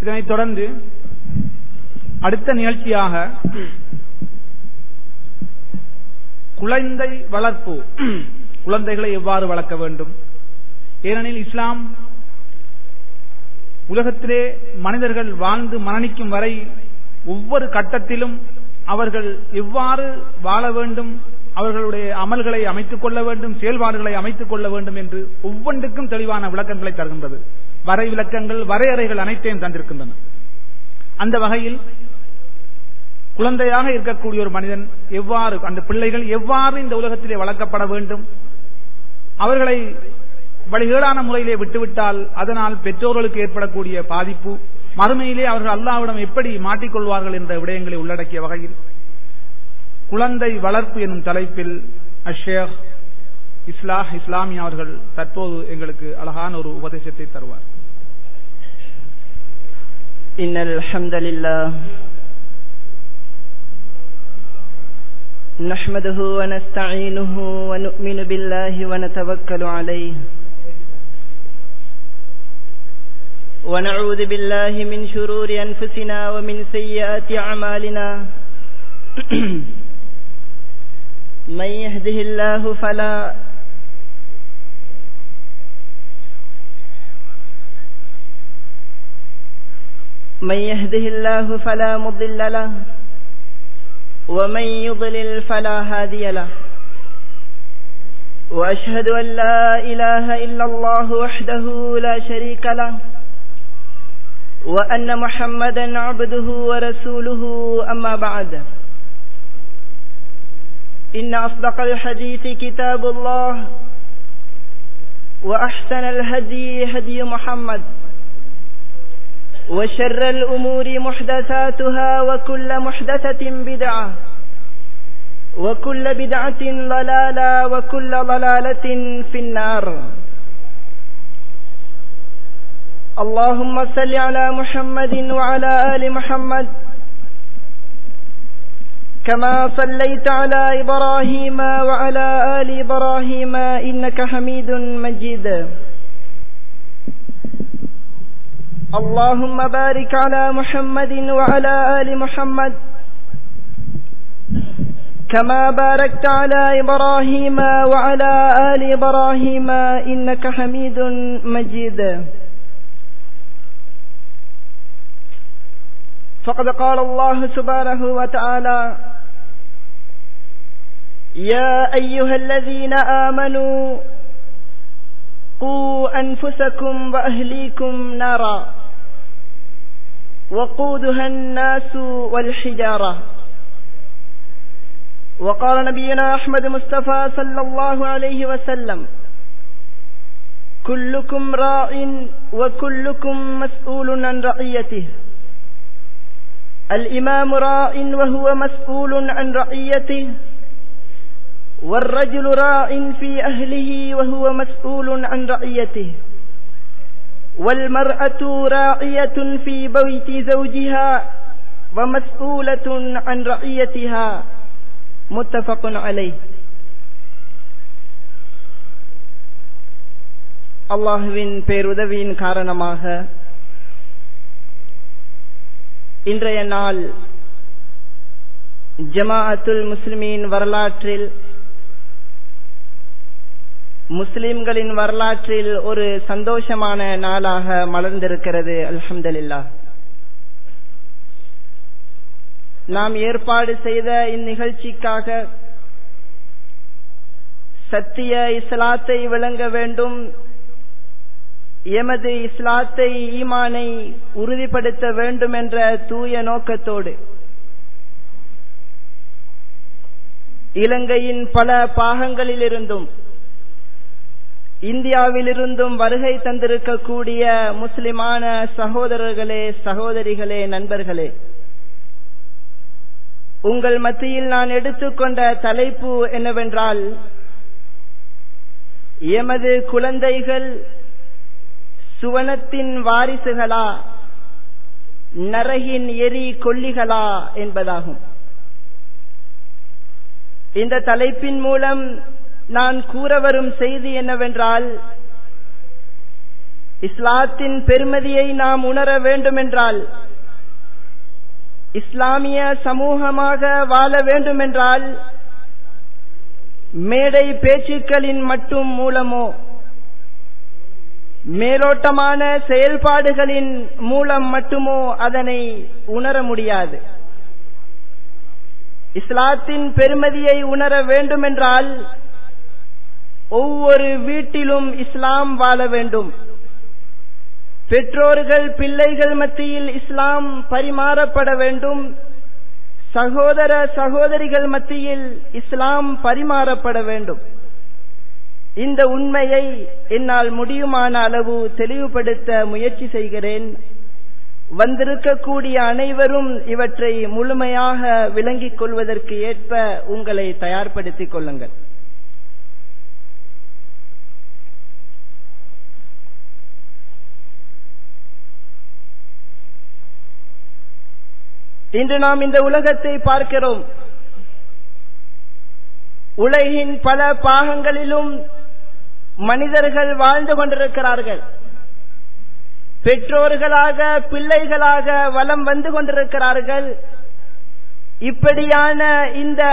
இதனைத் தொடர்ந்து அடுத்த நிகழ்ச்சியாக குழந்தை வளர்ப்பு குழந்தைகளை எவ்வாறு வளர்க்க வேண்டும் ஏனெனில் இஸ்லாம் உலகத்திலே மனிதர்கள் வாழ்ந்து மரணிக்கும் வரை ஒவ்வொரு கட்டத்திலும் அவர்கள் எவ்வாறு வாழ வேண்டும் அவர்களுடைய அமல்களை அமைத்துக் கொள்ள வேண்டும் செயல்பாடுகளை அமைத்துக் கொள்ள வேண்டும் என்று ஒவ்வொன்றுக்கும் தெளிவான விளக்கங்களை தருகின்றது வரை விளக்கங்கள் வரையறைகள் அனைத்தையும் தந்திருக்கின்றன அந்த வகையில் குழந்தையாக இருக்கக்கூடிய ஒரு மனிதன் எவ்வாறு அந்த பிள்ளைகள் எவ்வாறு இந்த உலகத்திலே வளர்க்கப்பட வேண்டும் அவர்களை வழிகேடான முறையிலே விட்டுவிட்டால் அதனால் பெற்றோர்களுக்கு ஏற்படக்கூடிய பாதிப்பு மறுமையிலே அவர்கள் அல்லாவிடம் எப்படி மாட்டிக்கொள்வார்கள் என்ற விடயங்களை உள்ளடக்கிய வகையில் குழந்தை வளர்ப்பு எனும் தலைப்பில் அஷேக் இஸ்லாஹ் இஸ்லாமி அவர்கள் தற்போது எங்களுக்கு அழகான ஒரு உபதேசத்தை தருவார் إن الحمد لله نحمده ونستعينه ونؤمن بالله ونتوكل عليه ونعوذ بالله من شرور أنفسنا ومن سيئات أعمالنا من يهده الله فلا من يهده الله فلا مضل له ومن يضلل فلا هادي له وأشهد أن لا إله إلا الله وحده لا شريك له وأن محمدا عبده ورسوله أما بعد إن أصدق الحديث كتاب الله وأحسن الهدي هدي محمد وشر الأمور محدثاتها وكل محدثة بدعة وكل بدعة ضلالة وكل ضلالة في النار اللهم صل على محمد وعلى آل محمد كما صليت على إبراهيم وعلى آل إبراهيم إنك حميد مجيد اللهم بارك على محمد وعلى آل محمد كما باركت على إبراهيم وعلى آل إبراهيم إنك حميد مجيد فقد قال الله سبحانه وتعالى يا أيها الذين آمنوا قوا أنفسكم وأهليكم نارا وقودها الناس والحجارة وقال نبينا أحمد مصطفى صلى الله عليه وسلم كلكم راع وكلكم مسؤول عن رعيته الإمام راع وهو مسؤول عن رعيته والرجل راع في أهله وهو مسؤول عن رعيته والمرأة راعية في بيت زوجها ومسؤولة عن رعيتها متفق عليه அல்லாஹுவின் பேருதவியின் காரணமாக இன்றைய நாள் ஜமாஅத்துல் முஸ்லிமின் வரலாற்றில் முஸ்லிம்களின் வரலாற்றில் ஒரு சந்தோஷமான நாளாக மலர்ந்திருக்கிறது அல்ஹம்துலில்லா நாம் ஏற்பாடு செய்த இந்நிகழ்ச்சிக்காக சத்திய இஸ்லாத்தை விளங்க வேண்டும் எமது இஸ்லாத்தை ஈமானை உறுதிப்படுத்த வேண்டும் என்ற தூய நோக்கத்தோடு இலங்கையின் பல பாகங்களிலிருந்தும் இந்தியாவிலிருந்தும் வருகை தந்திருக்கக்கூடிய முஸ்லிமான சகோதரர்களே சகோதரிகளே நண்பர்களே உங்கள் மத்தியில் நான் எடுத்துக்கொண்ட தலைப்பு என்னவென்றால் எமது குழந்தைகள் சுவனத்தின் வாரிசுகளா நரகின் எரி கொல்லிகளா என்பதாகும் இந்த தலைப்பின் மூலம் நான் கூற வரும் செய்தி என்னவென்றால் இஸ்லாத்தின் பெருமதியை நாம் உணர வேண்டுமென்றால் இஸ்லாமிய சமூகமாக வாழ வேண்டுமென்றால் மேடை பேச்சுக்களின் மட்டும் மூலமோ மேலோட்டமான செயல்பாடுகளின் மூலம் மட்டுமோ அதனை உணர முடியாது இஸ்லாத்தின் பெருமதியை உணர வேண்டுமென்றால் ஒவ்வொரு வீட்டிலும் இஸ்லாம் வாழ வேண்டும் பெற்றோர்கள் பிள்ளைகள் மத்தியில் இஸ்லாம் பரிமாறப்பட வேண்டும் சகோதர சகோதரிகள் மத்தியில் இஸ்லாம் பரிமாறப்பட வேண்டும் இந்த உண்மையை என்னால் முடியுமான அளவு தெளிவுபடுத்த முயற்சி செய்கிறேன் வந்திருக்கக்கூடிய அனைவரும் இவற்றை முழுமையாக விளங்கிக் கொள்வதற்கு ஏற்ப உங்களை தயார்படுத்திக் கொள்ளுங்கள் இன்று நாம் இந்த உலகத்தை பார்க்கிறோம் உலகின் பல பாகங்களிலும் மனிதர்கள் வாழ்ந்து கொண்டிருக்கிறார்கள் பெற்றோர்களாக பிள்ளைகளாக வலம் வந்து கொண்டிருக்கிறார்கள் இப்படியான இந்த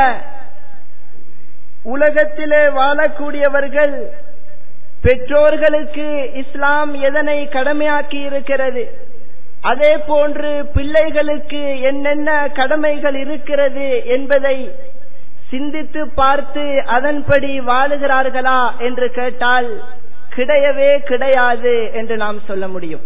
உலகத்திலே வாழக்கூடியவர்கள் பெற்றோர்களுக்கு இஸ்லாம் எதனை கடமையாக்கி இருக்கிறது அதே போன்று பிள்ளைகளுக்கு என்னென்ன கடமைகள் இருக்கிறது என்பதை சிந்தித்து பார்த்து அதன்படி வாழுகிறார்களா என்று கேட்டால் கிடையவே கிடையாது என்று நாம் சொல்ல முடியும்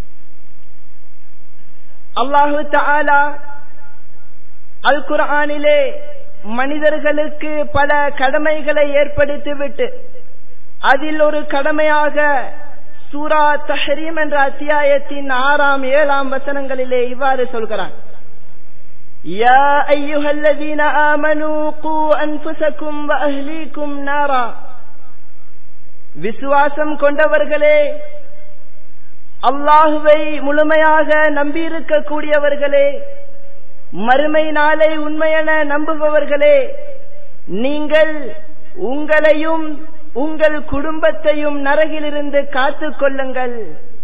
அல்லாஹு தாலா அல் குர்ஆனிலே மனிதர்களுக்கு பல கடமைகளை ஏற்படுத்திவிட்டு அதில் ஒரு கடமையாக சூரா தஹரீம் என்ற அத்தியாயத்தின் ஆறாம் ஏழாம் வசனங்களிலே இவ்வாறு சொல்கிறான் يا أيها الذين آمنوا قوا أنفسكم وأهليكم نارا விசுவாசம் கொண்டவர்களே அல்லாஹுவை முழுமையாக நம்பியிருக்க கூடியவர்களே மறுமை நாளை உண்மையென நம்புபவர்களே நீங்கள் உங்களையும் உங்கள் குடும்பத்தையும் நரகிலிருந்து காத்துக் கொள்ளுங்கள்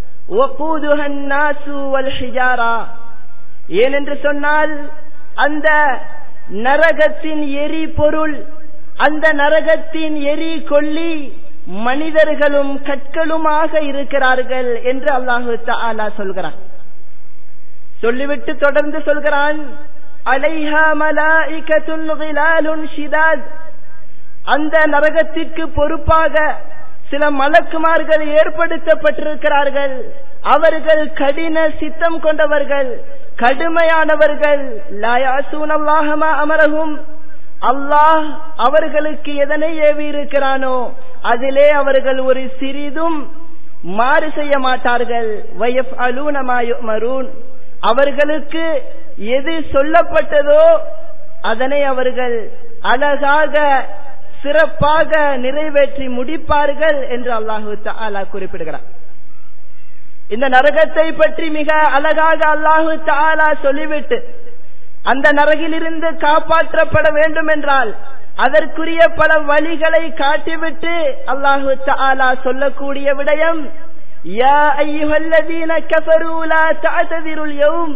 ஏனென்று சொன்னால் அந்த நரகத்தின் எரி பொருள் அந்த நரகத்தின் எரி கொல்லி மனிதர்களும் கற்களுமாக இருக்கிறார்கள் என்று அல்லாஹு தாலா சொல்கிறான் சொல்லிவிட்டு தொடர்ந்து சொல்கிறான் அலைஹா மலாஇகத்துன் கிலாலுன் ஷிதாத் அந்த நரகத்திற்கு பொறுப்பாக சில மலக்குமார்கள் ஏற்படுத்தப்பட்டிருக்கிறார்கள் அவர்கள் கடின சித்தம் கொண்டவர்கள் கடுமையானவர்கள் லாயாசூனல்லாஹமா அமரகும் அல்லாஹ் அவர்களுக்கு எதனை ஏவி இருக்கிறானோ அதிலே அவர்கள் ஒரு சிறிதும் மாறு செய்ய மாட்டார்கள் வயப் அலூனமாயுமரூன் அவர்களுக்கு எது சொல்லப்பட்டதோ அதனை அவர்கள் அழகாக சிறப்பாக நிறைவேற்றி முடிப்பார்கள் என்று அல்லாஹு தாலா குறிப்பிடுகிறார் இந்த நரகத்தை பற்றி மிக அழகாக அல்லாஹு தாலா சொல்லிவிட்டு அந்த நரகிலிருந்து காப்பாற்றப்பட வேண்டும் என்றால் அதற்குரிய பல வழிகளை காட்டிவிட்டு அல்லாஹு தாலா சொல்லக்கூடிய விடயம் யா ஐயுஹல்லதீன கஃபரூ லா தஅததிருல் யௌம்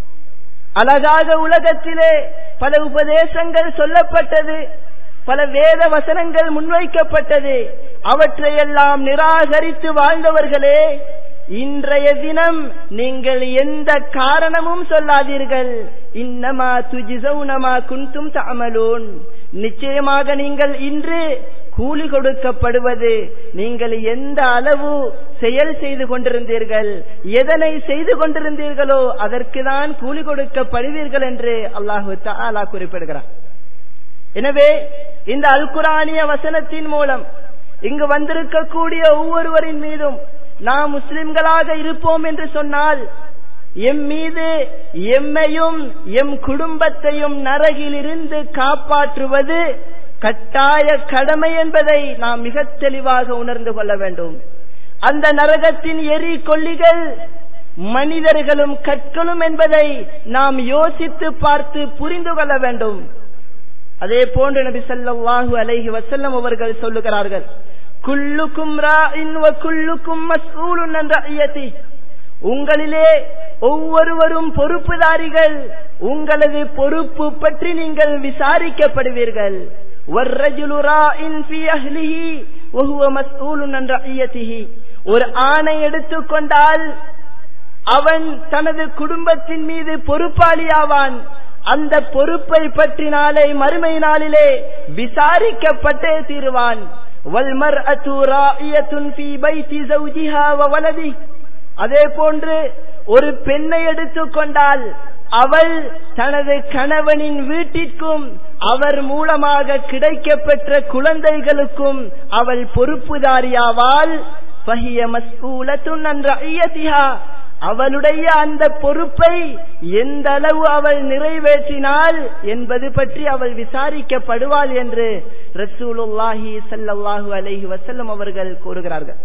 அழகாக உலகத்திலே பல உபதேசங்கள் சொல்லப்பட்டது பல வேத வசனங்கள் முன்வைக்கப்பட்டது அவற்றையெல்லாம் நிராகரித்து வாழ்ந்தவர்களே இன்றைய தினம் நீங்கள் எந்த காரணமும் சொல்லாதீர்கள் இன்னமா துஜிசௌனமா குன்தும் தமலோன் நிச்சயமாக நீங்கள் இன்று கூலி கொடுக்கப்படுவது நீங்கள் எந்த அளவு செயல் செய்து கொண்டிருந்தீர்கள் எதனை செய்து கொண்டிருந்தீர்களோ அதற்கு தான் கூலி கொடுக்கப்படுவீர்கள் என்று அல்லாஹு தாலா குறிப்பிடுகிறார் எனவே இந்த அல்குரானிய வசனத்தின் மூலம் இங்கு வந்திருக்கக்கூடிய ஒவ்வொருவரின் மீதும் நாம் முஸ்லிம்களாக இருப்போம் என்று சொன்னால் எம் மீது எம்மையும் எம் குடும்பத்தையும் நரகிலிருந்து காப்பாற்றுவது கட்டாய கடமை என்பதை நாம் மிக தெளிவாக உணர்ந்து கொள்ள வேண்டும் அந்த நரகத்தின் எரி கொல்லிகள் மனிதர்களும் கற்களும் என்பதை நாம் யோசித்து பார்த்து புரிந்து கொள்ள வேண்டும் அதே போன்று நபி ஸல்லல்லாஹு அலைஹி வஸல்லம் அவர்கள் சொல்லுகிறார்கள் குல்லுக்கும் ராஇன் வ குல்லுக்கும் மஸ்ஊலுன் அன் ரஅய்யதி உங்களிலே ஒவ்வொருவரும் பொறுப்புதாரிகள் உங்களது பொறுப்பு பற்றி நீங்கள் விசாரிக்கப்படுவீர்கள் வர்ரஜுலு ராஇன் ஃபீ அஹ்லிஹி வ ஹுவ மஸ்ஊலுன் அன் ரஅய்யதிஹி ஒரு ஆணை எடுத்துக்கொண்டால் அவன் தனது குடும்பத்தின் மீது பொறுப்பாளியாவான் அந்த பொறுப்பை பற்றி நாளை மறுமை நாளிலே விசாரிக்கப்பட்டே தீருவான் அதே போன்று ஒரு பெண்ணை எடுத்துக்கொண்டால் அவள் தனது கணவனின் வீட்டிற்கும் அவர் மூலமாக கிடைக்கப்பெற்ற குழந்தைகளுக்கும் அவள் பொறுப்புதாரியாவாள் அவளுடைய அந்த பொறுப்பை எந்த அளவு அவள் நிறைவேற்றினாள் என்பது பற்றி அவள் விசாரிக்கப்படுவாள் என்று ரசூலுல்லாஹி சல்லாஹூ அலஹி வசல்லம் அவர்கள் கூறுகிறார்கள்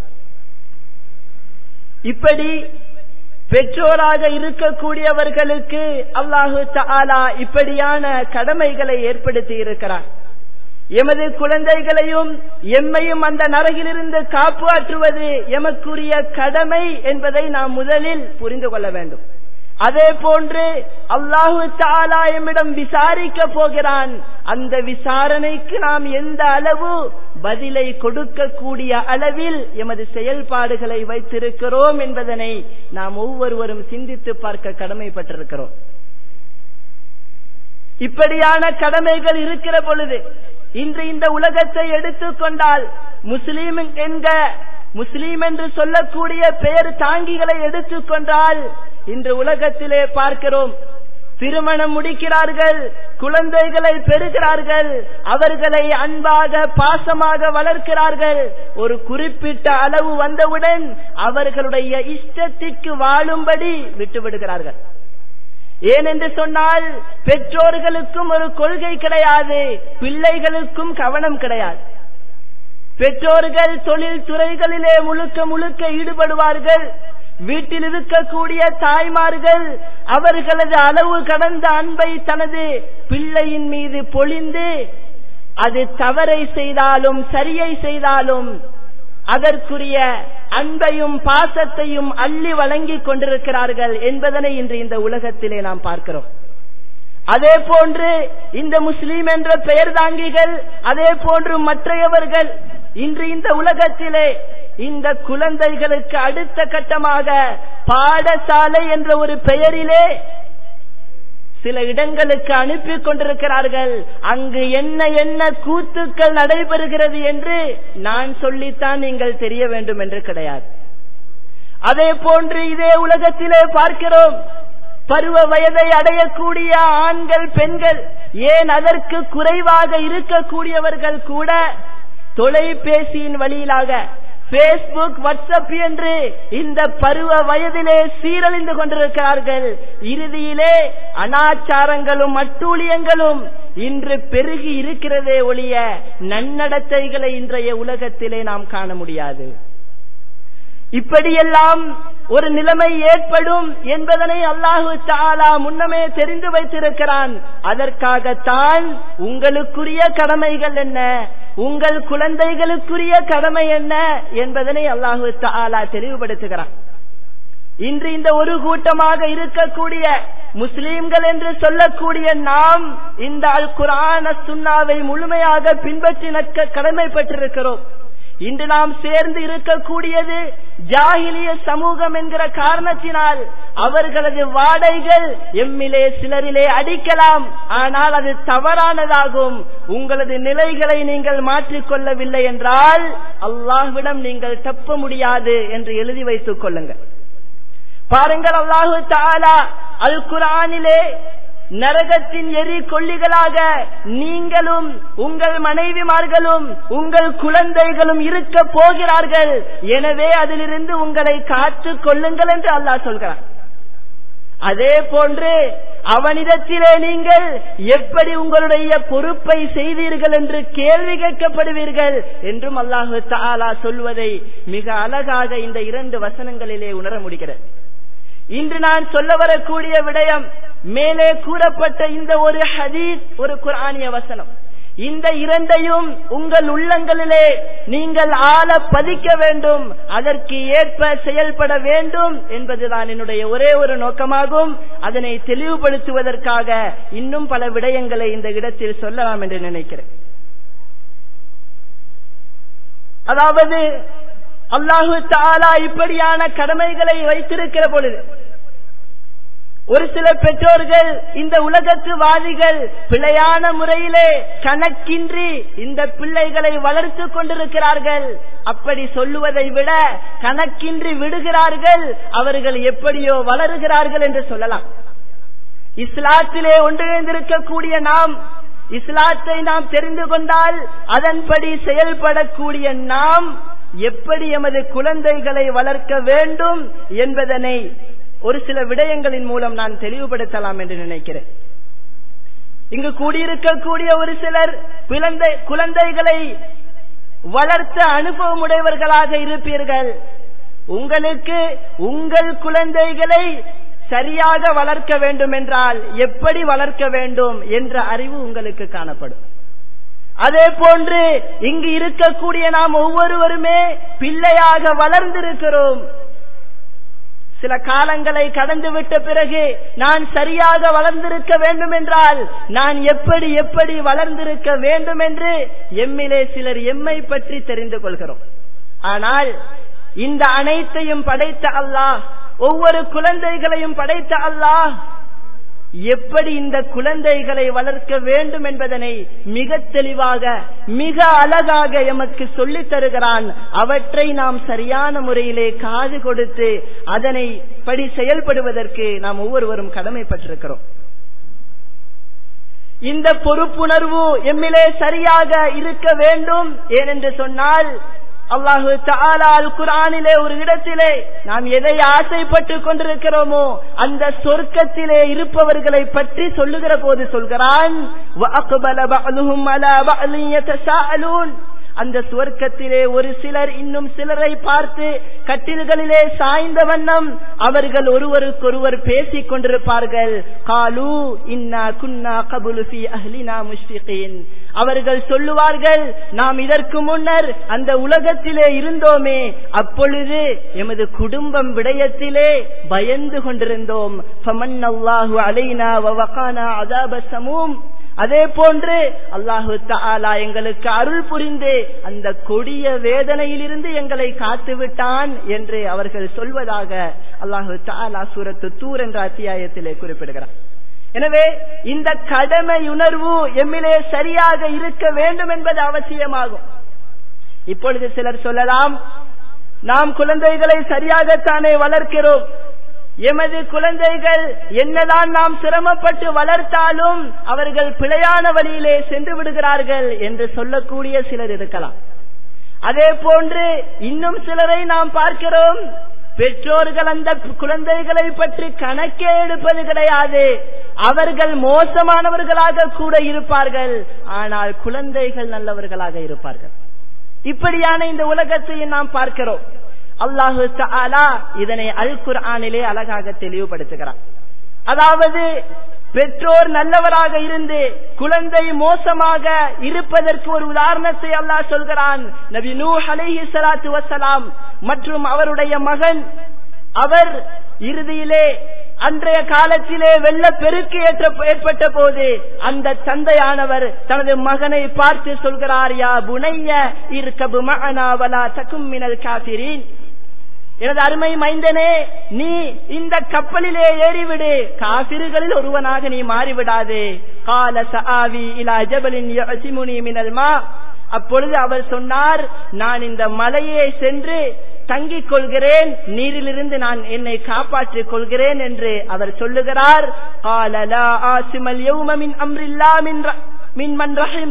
இப்படி பெற்றோராக இருக்கக்கூடியவர்களுக்கு அல்லாஹு தாலா இப்படியான கடமைகளை ஏற்படுத்தி இருக்கிறார் எமது குழந்தைகளையும் எம்மையும் அந்த நரகிலிருந்து காப்பாற்றுவது எமக்குரிய கடமை என்பதை நாம் முதலில் புரிந்து கொள்ள வேண்டும் அதே போன்று அல்லாஹு தாலா எம்மிடம் விசாரிக்க போகிறான் அந்த விசாரணைக்கு நாம் எந்த அளவு பதிலை கொடுக்கக்கூடிய அளவில் எமது செயல்பாடுகளை வைத்திருக்கிறோம் என்பதனை நாம் ஒவ்வொருவரும் சிந்தித்து பார்க்க கடமைப்பட்டிருக்கிறோம் இப்படியான கடமைகள் இருக்கிற பொழுது இன்று இந்த உலகத்தை எடுத்துக்கொண்டால் முஸ்லீம் என்க முஸ்லீம் என்று சொல்லக்கூடிய பெயர் தாங்கிகளை எடுத்துக்கொண்டால் இன்று உலகத்திலே பார்க்கிறோம் திருமணம் முடிக்கிறார்கள் குழந்தைகளை பெறுகிறார்கள் அவர்களை அன்பாக பாசமாக வளர்க்கிறார்கள் ஒரு குறிப்பிட்ட அளவு வந்தவுடன் அவர்களுடைய இஷ்டத்திற்கு வாழும்படி விட்டுவிடுகிறார்கள் ஏனென்று சொன்னால் பெற்றோர்களுக்கும் ஒரு கொள்கை கிடையாது பிள்ளைகளுக்கும் கவனம் கிடையாது பெற்றோர்கள் தொழில் துறைகளிலே முழுக்க முழுக்க ஈடுபடுவார்கள் வீட்டில் இருக்கக்கூடிய தாய்மார்கள் அவர்களது அளவு கடந்த அன்பை தனது பிள்ளையின் மீது பொழிந்து அது தவறை செய்தாலும் சரியை செய்தாலும் அதற்குரிய அன்பையும் பாசத்தையும் அள்ளி வழங்கிக் கொண்டிருக்கிறார்கள் என்பதனை இன்று இந்த உலகத்திலே நாம் பார்க்கிறோம் அதே போன்று இந்த முஸ்லீம் என்ற பெயர் தாங்கிகள் அதே போன்று மற்றையவர்கள் இன்று இந்த உலகத்திலே இந்த குழந்தைகளுக்கு அடுத்த கட்டமாக பாடசாலை என்ற ஒரு பெயரிலே சில இடங்களுக்கு அனுப்பி கொண்டிருக்கிறார்கள் அங்கு என்ன என்ன கூத்துக்கள் நடைபெறுகிறது என்று நான் சொல்லித்தான் நீங்கள் தெரிய வேண்டும் என்று கிடையாது அதே போன்று இதே உலகத்திலே பார்க்கிறோம் பருவ வயதை அடையக்கூடிய ஆண்கள் பெண்கள் ஏன் அதற்கு குறைவாக இருக்கக்கூடியவர்கள் கூட தொலைபேசியின் வழியிலாக பேஸ்புக் வாட்ஸ்அப் என்று இந்த பருவ வயதிலே சீரழிந்து கொண்டிருக்கிறார்கள் இறுதியிலே அனாச்சாரங்களும் அட்டூழியங்களும் இன்று பெருகி இருக்கிறதே ஒழிய நன்னடத்தைகளை இன்றைய உலகத்திலே நாம் காண முடியாது இப்படியெல்லாம் ஒரு நிலைமை ஏற்படும் என்பதனை அல்லாஹு தாலா முன்னமே தெரிந்து வைத்திருக்கிறான் அதற்காகத்தான் உங்களுக்குரிய கடமைகள் என்ன உங்கள் குழந்தைகளுக்குரிய கடமை என்ன என்பதனை அல்லாஹு தாலா தெளிவுபடுத்துகிறான் இன்று இந்த ஒரு கூட்டமாக இருக்கக்கூடிய முஸ்லீம்கள் என்று சொல்லக்கூடிய நாம் இந்த அல் குரான சுண்ணாவை முழுமையாக பின்பற்றி நட்க கடமைப்பட்டிருக்கிறோம் இன்று நாம் சேர்ந்து இருக்கக்கூடியது ஜாகிலிய சமூகம் என்கிற காரணத்தினால் அவர்களது வாடைகள் எம்மிலே சிலரிலே அடிக்கலாம் ஆனால் அது தவறானதாகும் உங்களது நிலைகளை நீங்கள் மாற்றிக்கொள்ளவில்லை என்றால் அல்லாஹ்விடம் நீங்கள் தப்ப முடியாது என்று எழுதி வைத்துக் கொள்ளுங்கள் பாருங்கள் அல்லாஹு தாலா அல் குரானிலே நரகத்தின் எரி கொல்லிகளாக நீங்களும் உங்கள் மனைவிமார்களும் உங்கள் குழந்தைகளும் இருக்க போகிறார்கள் எனவே அதிலிருந்து உங்களை காத்துக் கொள்ளுங்கள் என்று அல்லாஹ் சொல்கிறார் அதே போன்று அவனிடத்திலே நீங்கள் எப்படி உங்களுடைய பொறுப்பை செய்தீர்கள் என்று கேள்வி கேட்கப்படுவீர்கள் என்றும் அல்லாஹு தாலா சொல்வதை மிக அழகாக இந்த இரண்டு வசனங்களிலே உணர முடிகிறது இன்று நான் சொல்ல வரக்கூடிய விடயம் மேலே கூறப்பட்ட இந்த ஒரு ஹதீஸ் ஒரு குரானிய வசனம் இந்த இரண்டையும் உங்கள் உள்ளங்களிலே நீங்கள் ஆழ பதிக்க வேண்டும் அதற்கு ஏற்ப செயல்பட வேண்டும் என்பதுதான் என்னுடைய ஒரே ஒரு நோக்கமாகும் அதனை தெளிவுபடுத்துவதற்காக இன்னும் பல விடயங்களை இந்த இடத்தில் சொல்லலாம் என்று நினைக்கிறேன் அதாவது அல்லாஹு தாலா இப்படியான கடமைகளை வைத்திருக்கிற பொழுது ஒரு சில பெற்றோர்கள் இந்த உலகத்து வாதிகள் பிழையான முறையிலே கணக்கின்றி இந்த பிள்ளைகளை வளர்த்து கொண்டிருக்கிறார்கள் அப்படி சொல்லுவதை விட கணக்கின்றி விடுகிறார்கள் அவர்கள் எப்படியோ வளருகிறார்கள் என்று சொல்லலாம் இஸ்லாத்திலே ஒன்றிணைந்திருக்கக்கூடிய நாம் இஸ்லாத்தை நாம் தெரிந்து கொண்டால் அதன்படி செயல்படக்கூடிய நாம் எப்படி எமது குழந்தைகளை வளர்க்க வேண்டும் என்பதனை ஒரு சில விடயங்களின் மூலம் நான் தெளிவுபடுத்தலாம் என்று நினைக்கிறேன் இங்கு கூடியிருக்கக்கூடிய ஒரு சிலர் குழந்தை குழந்தைகளை வளர்த்த அனுபவம் உடையவர்களாக இருப்பீர்கள் உங்களுக்கு உங்கள் குழந்தைகளை சரியாக வளர்க்க வேண்டும் என்றால் எப்படி வளர்க்க வேண்டும் என்ற அறிவு உங்களுக்கு காணப்படும் அதே போன்று இங்கு இருக்கக்கூடிய நாம் ஒவ்வொருவருமே பிள்ளையாக வளர்ந்திருக்கிறோம் சில காலங்களை கடந்து விட்ட பிறகு நான் சரியாக வளர்ந்திருக்க வேண்டும் என்றால் நான் எப்படி எப்படி வளர்ந்திருக்க வேண்டும் என்று எம்மிலே சிலர் எம்மை பற்றி தெரிந்து கொள்கிறோம் ஆனால் இந்த அனைத்தையும் படைத்த அல்லாஹ் ஒவ்வொரு குழந்தைகளையும் படைத்த அல்லாஹ் எப்படி இந்த குழந்தைகளை வளர்க்க வேண்டும் என்பதனை மிக தெளிவாக மிக அழகாக எமக்கு சொல்லித் தருகிறான் அவற்றை நாம் சரியான முறையிலே காது கொடுத்து அதனை படி செயல்படுவதற்கு நாம் ஒவ்வொருவரும் கடமைப்பட்டிருக்கிறோம் இந்த பொறுப்புணர்வு எம்மிலே சரியாக இருக்க வேண்டும் ஏனென்று சொன்னால் அல்லாஹு தாலால் குரானிலே ஒரு இடத்திலே நாம் எதை ஆசைப்பட்டு கொண்டிருக்கிறோமோ அந்த சொர்க்கத்திலே இருப்பவர்களை பற்றி சொல்லுகிற போது சொல்கிறான் அந்த சுவர்க்கத்திலே ஒரு சிலர் இன்னும் சிலரை பார்த்து கட்டில்களிலே சாய்ந்த வண்ணம் அவர்கள் ஒருவருக்கொருவர் பேசிக் கொண்டிருப்பார்கள் காலு இன்னா குன்னா கபுலுஃபி அஹ்லினா முஷ்பிகின் அவர்கள் சொல்லுவார்கள் நாம் இதற்கு முன்னர் அந்த உலகத்திலே இருந்தோமே அப்பொழுது எமது குடும்பம் விடயத்திலே பயந்து கொண்டிருந்தோம் அலைனா அதாப சமூம் அதே போன்று அல்லாஹு தாலா எங்களுக்கு அருள் புரிந்து அந்த கொடிய வேதனையிலிருந்து எங்களை காத்து விட்டான் என்று அவர்கள் சொல்வதாக அல்லாஹு தாலா சூரத்து தூர் என்ற அத்தியாயத்திலே குறிப்பிடுகிறார் எனவே இந்த கடமை உணர்வு எம்மிலே சரியாக இருக்க வேண்டும் என்பது அவசியமாகும் இப்பொழுது சிலர் சொல்லலாம் நாம் குழந்தைகளை சரியாகத்தானே வளர்க்கிறோம் எமது குழந்தைகள் என்னதான் நாம் சிரமப்பட்டு வளர்த்தாலும் அவர்கள் பிழையான வழியிலே சென்று விடுகிறார்கள் என்று சொல்லக்கூடிய சிலர் இருக்கலாம் அதே போன்று இன்னும் சிலரை நாம் பார்க்கிறோம் பெற்றோர்கள் அந்த குழந்தைகளை பற்றி கணக்கே எடுப்பது கிடையாது அவர்கள் மோசமானவர்களாக கூட இருப்பார்கள் ஆனால் குழந்தைகள் நல்லவர்களாக இருப்பார்கள் இப்படியான இந்த உலகத்தை நாம் பார்க்கிறோம் அல்லாஹு தாலா இதனை அல் குர்ஆனிலே அழகாக தெளிவுபடுத்துகிறார் அதாவது பெற்றோர் நல்லவராக இருந்து குழந்தை மோசமாக இருப்பதற்கு ஒரு உதாரணத்தை அல்லாஹ் சொல்கிறான் நபி நூ அலைஹி ஸலாத்து வஸலாம் மற்றும் அவருடைய மகன் அவர் இறுதியிலே அன்றைய காலத்திலே வெள்ள பெருக்கு ஏற்பட்ட போது அந்த தந்தையானவர் தனது மகனை பார்த்து சொல்கிறார் யா புனைய இருக்கபு மகனாவலா தக்கும் மினல் காபிரின் எனது அருமை மைந்தனே நீ இந்த கப்பலிலே ஏறிவிடு காபிறுகளில் ஒருவனாக நீ மாறிவிடாதே கால சாவி இலா ஜபலின் யசிமுனி மினல் மா அப்பொழுது அவர் சொன்னார் நான் இந்த மலையை சென்று தங்கிக் கொள்கிறேன் நீரிலிருந்து நான் என்னை காப்பாற்றிக் கொள்கிறேன் என்று அவர் சொல்லுகிறார் காலலா ஆசிமல் யௌமமின் அம்ரில்லா மின் மின் மன் ரஹிம்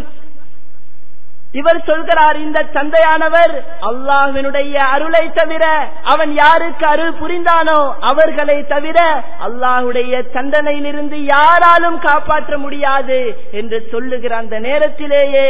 இவர் சொல்கிறார் இந்த தந்தையானவர் அல்லாஹினுடைய அருளை தவிர அவன் யாருக்கு அருள் புரிந்தானோ அவர்களை தவிர அல்லாஹுடைய தண்டனையிலிருந்து யாராலும் காப்பாற்ற முடியாது என்று சொல்லுகிற அந்த நேரத்திலேயே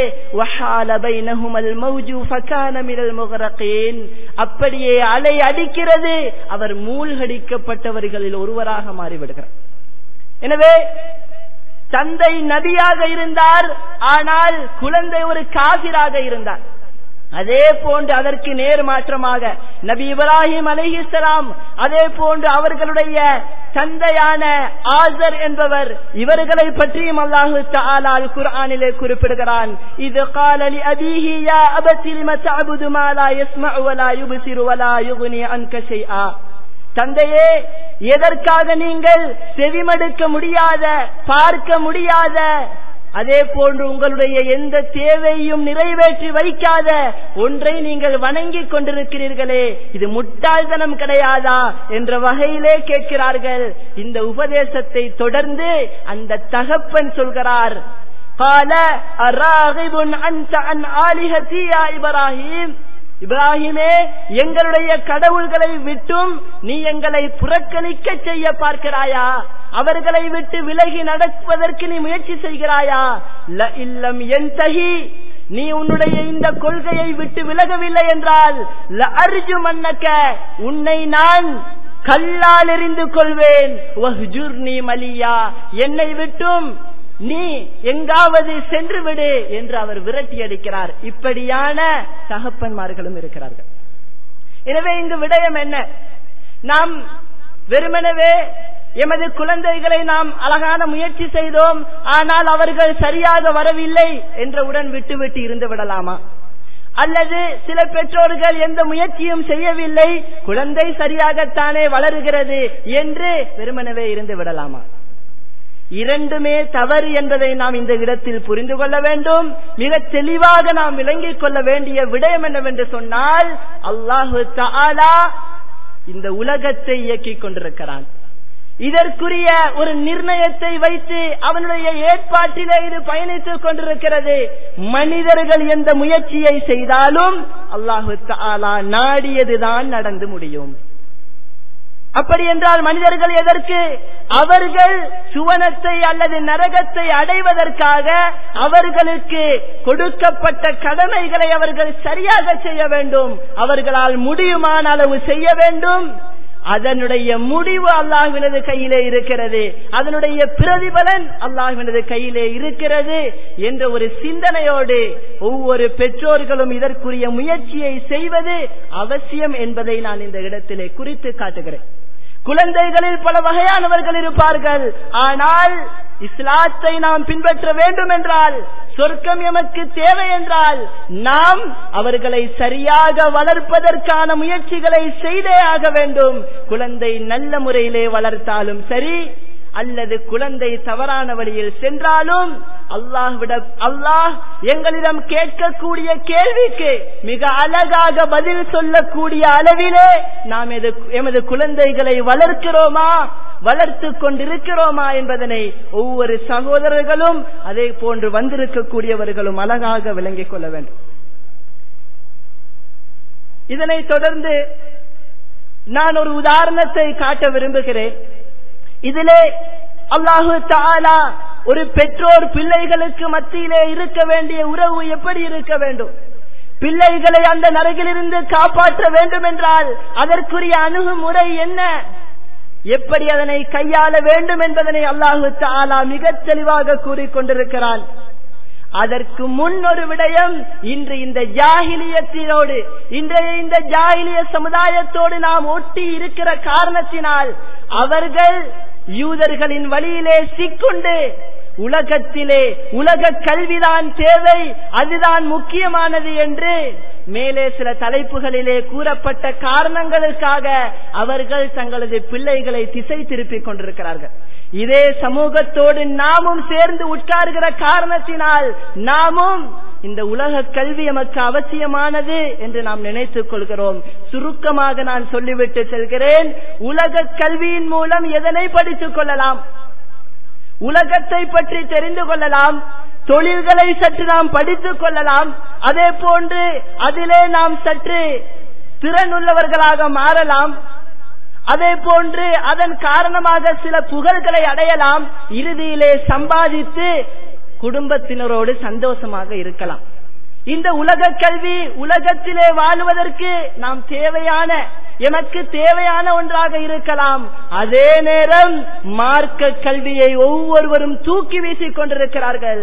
அப்படியே அலை அடிக்கிறது அவர் மூழ்கடிக்கப்பட்டவர்களில் ஒருவராக மாறிவிடுகிறார் எனவே தந்தை நபியாக இருந்தார் ஆனால் குழந்தை ஒரு காபிராக இருந்தார் அதே போன்று அதற்கு நேர் மாற்றமாக நபி இப்ராஹிம் அலிஹிஸ்லாம் அதே போன்று அவர்களுடைய தந்தையான ஆசர் என்பவர் இவர்களை பற்றியும் அல்லாஹு தாலால் குர்ஆனிலே குறிப்பிடுகிறான் இது காலலி அபிஹி யா அபதி லிம தஅபுது மா லா யஸ்மஉ வலா யுப்சிரு வலா யுக்னி அன்க ஷைஆ தந்தையே எதற்காக நீங்கள் செவிமடுக்க முடியாத பார்க்க முடியாத அதே போன்று உங்களுடைய எந்த தேவையும் நிறைவேற்றி வைக்காத ஒன்றை நீங்கள் வணங்கிக் கொண்டிருக்கிறீர்களே இது முட்டாள்தனம் கிடையாதா என்ற வகையிலே கேட்கிறார்கள் இந்த உபதேசத்தை தொடர்ந்து அந்த தகப்பன் சொல்கிறார் قال أراغب أنت عن آلهتي يا إبراهيم இப்ராஹிமே எங்களுடைய கடவுள்களை விட்டும் நீ எங்களை புறக்கணிக்க செய்ய பார்க்கிறாயா அவர்களை விட்டு விலகி நடப்பதற்கு நீ முயற்சி செய்கிறாயா ல இல்லம் என் தகி நீ உன்னுடைய இந்த கொள்கையை விட்டு விலகவில்லை என்றால் ல அர்ஜு மன்னக்க உன்னை நான் கல்லால் எறிந்து கொள்வேன் நீ மலியா என்னை விட்டும் நீ எங்காவது சென்று விடு என்று அவர் விரட்டி அடிக்கிறார் இப்படியான தகப்பன்மார்களும் இருக்கிறார்கள் எனவே இங்கு விடயம் என்ன நாம் வெறுமனவே எமது குழந்தைகளை நாம் அழகான முயற்சி செய்தோம் ஆனால் அவர்கள் சரியாக வரவில்லை என்றவுடன் விட்டுவிட்டு இருந்து விடலாமா அல்லது சில பெற்றோர்கள் எந்த முயற்சியும் செய்யவில்லை குழந்தை சரியாகத்தானே வளருகிறது என்று வெறுமனவே இருந்து விடலாமா இரண்டுமே தவறு என்பதை நாம் இந்த இடத்தில் புரிந்து கொள்ள வேண்டும் மிக தெளிவாக நாம் விளங்கிக் கொள்ள வேண்டிய விடயம் என்னவென்று சொன்னால் அல்லாஹு தாலா இந்த உலகத்தை இயக்கிக் கொண்டிருக்கிறான் இதற்குரிய ஒரு நிர்ணயத்தை வைத்து அவனுடைய ஏற்பாட்டிலே இது பயணித்துக் கொண்டிருக்கிறது மனிதர்கள் எந்த முயற்சியை செய்தாலும் அல்லாஹு தாலா நாடியதுதான் நடந்து முடியும் அப்படி என்றால் மனிதர்கள் எதற்கு அவர்கள் சுவனத்தை அல்லது நரகத்தை அடைவதற்காக அவர்களுக்கு கொடுக்கப்பட்ட கடமைகளை அவர்கள் சரியாக செய்ய வேண்டும் அவர்களால் முடியுமான அளவு செய்ய வேண்டும் அதனுடைய முடிவு அல்லாஹ்வினது கையிலே இருக்கிறது அதனுடைய பிரதிபலன் அல்லாஹ்வினது கையிலே இருக்கிறது என்ற ஒரு சிந்தனையோடு ஒவ்வொரு பெற்றோர்களும் இதற்குரிய முயற்சியை செய்வது அவசியம் என்பதை நான் இந்த இடத்திலே குறித்து காட்டுகிறேன் குழந்தைகளில் பல வகையானவர்கள் இருப்பார்கள் ஆனால் இஸ்லாத்தை நாம் பின்பற்ற வேண்டும் என்றால் சொர்க்கம் எமக்கு தேவை என்றால் நாம் அவர்களை சரியாக வளர்ப்பதற்கான முயற்சிகளை செய்தே ஆக வேண்டும் குழந்தை நல்ல முறையிலே வளர்த்தாலும் சரி அல்லது குழந்தை தவறான வழியில் சென்றாலும் அல்லாஹ்விட அல்லாஹ் எங்களிடம் கேட்கக்கூடிய கேள்விக்கு மிக அழகாக பதில் சொல்லக்கூடிய அளவிலே நாம் எமது குழந்தைகளை வளர்க்கிறோமா வளர்த்து கொண்டிருக்கிறோமா என்பதனை ஒவ்வொரு சகோதரர்களும் அதே போன்று வந்திருக்கக்கூடியவர்களும் அழகாக விளங்கிக் கொள்ள வேண்டும் இதனை தொடர்ந்து நான் ஒரு உதாரணத்தை காட்ட விரும்புகிறேன் இதிலே அல்லாஹு தாலா ஒரு பெற்றோர் பிள்ளைகளுக்கு மத்தியிலே இருக்க வேண்டிய உறவு எப்படி இருக்க வேண்டும் பிள்ளைகளை அந்த நரகிலிருந்து காப்பாற்ற வேண்டும் என்றால் அதற்குரிய அணுகுமுறை என்ன எப்படி அதனை கையாள வேண்டும் என்பதனை அல்லாஹு தாலா மிக தெளிவாக கூறிக்கொண்டிருக்கிறான் அதற்கு முன் ஒரு விடயம் இன்று இந்த ஜாகிலியத்தினோடு இன்றைய இந்த ஜாகிலிய சமுதாயத்தோடு நாம் ஒட்டி இருக்கிற காரணத்தினால் அவர்கள் யூதர்களின் வழியிலே சிக்குண்டு உலகத்திலே உலக கல்விதான் தேவை அதுதான் முக்கியமானது என்று மேலே சில தலைப்புகளிலே கூறப்பட்ட காரணங்களுக்காக அவர்கள் தங்களது பிள்ளைகளை திசை திருப்பிக் கொண்டிருக்கிறார்கள் இதே சமூகத்தோடு நாமும் சேர்ந்து உட்கார்கிற காரணத்தினால் நாமும் இந்த உலக கல்வி எமக்கு அவசியமானது என்று நாம் நினைத்துக் கொள்கிறோம் சுருக்கமாக நான் சொல்லிவிட்டு செல்கிறேன் உலக கல்வியின் மூலம் எதனை படித்துக் கொள்ளலாம் உலகத்தை பற்றி தெரிந்து கொள்ளலாம் தொழில்களை சற்று நாம் படித்துக் கொள்ளலாம் அதே போன்று அதிலே நாம் சற்று திறனுள்ளவர்களாக மாறலாம் அதே போன்று அதன் காரணமாக சில புகழ்களை அடையலாம் இறுதியிலே சம்பாதித்து குடும்பத்தினரோடு சந்தோஷமாக இருக்கலாம் இந்த உலக கல்வி உலகத்திலே வாழ்வதற்கு நாம் தேவையான எமக்கு தேவையான ஒன்றாக இருக்கலாம் அதே நேரம் மார்க்க கல்வியை ஒவ்வொருவரும் தூக்கி வீசிக் கொண்டிருக்கிறார்கள்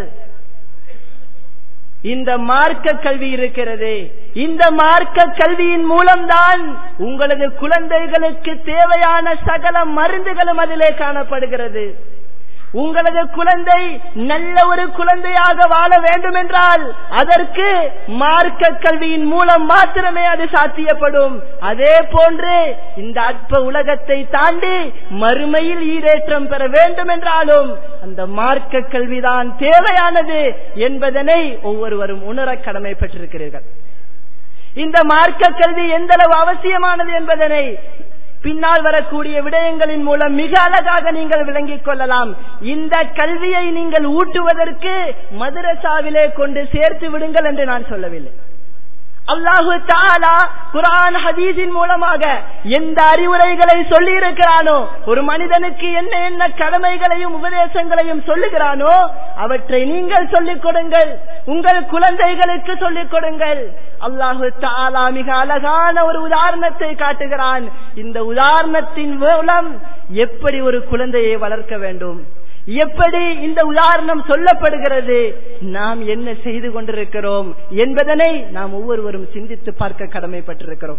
இந்த மார்க்க கல்வி இருக்கிறது இந்த மார்க்க கல்வியின் மூலம்தான் உங்களது குழந்தைகளுக்கு தேவையான சகல மருந்துகளும் அதிலே காணப்படுகிறது உங்களது குழந்தை நல்ல ஒரு குழந்தையாக வாழ வேண்டும் என்றால் அதற்கு மார்க்க கல்வியின் மூலம் மாத்திரமே அது சாத்தியப்படும் அதே போன்று இந்த அற்ப உலகத்தை தாண்டி மறுமையில் ஈரேற்றம் பெற வேண்டும் என்றாலும் அந்த மார்க்க கல்விதான் தேவையானது என்பதனை ஒவ்வொருவரும் உணர கடமைப்பட்டிருக்கிறீர்கள் இந்த மார்க்க கல்வி எந்த அளவு அவசியமானது என்பதனை பின்னால் வரக்கூடிய விடயங்களின் மூலம் மிக அழகாக நீங்கள் விளங்கிக் கொள்ளலாம் இந்த கல்வியை நீங்கள் ஊட்டுவதற்கு மதுரசாவிலே கொண்டு சேர்த்து விடுங்கள் என்று நான் சொல்லவில்லை அல்லாஹு தாலா குரான் ஹதீஸின் மூலமாக எந்த அறிவுரைகளை சொல்லி இருக்கிறானோ ஒரு மனிதனுக்கு என்ன என்ன கடமைகளையும் உபதேசங்களையும் சொல்லுகிறானோ அவற்றை நீங்கள் சொல்லிக் கொடுங்கள் உங்கள் குழந்தைகளுக்கு சொல்லிக் கொடுங்கள் அல்லாஹு தாலா மிக அழகான ஒரு உதாரணத்தை காட்டுகிறான் இந்த உதாரணத்தின் மூலம் எப்படி ஒரு குழந்தையை வளர்க்க வேண்டும் எப்படி இந்த உதாரணம் சொல்லப்படுகிறது நாம் என்ன செய்து கொண்டிருக்கிறோம் என்பதனை நாம் ஒவ்வொருவரும் சிந்தித்து பார்க்க கடமைப்பட்டிருக்கிறோம்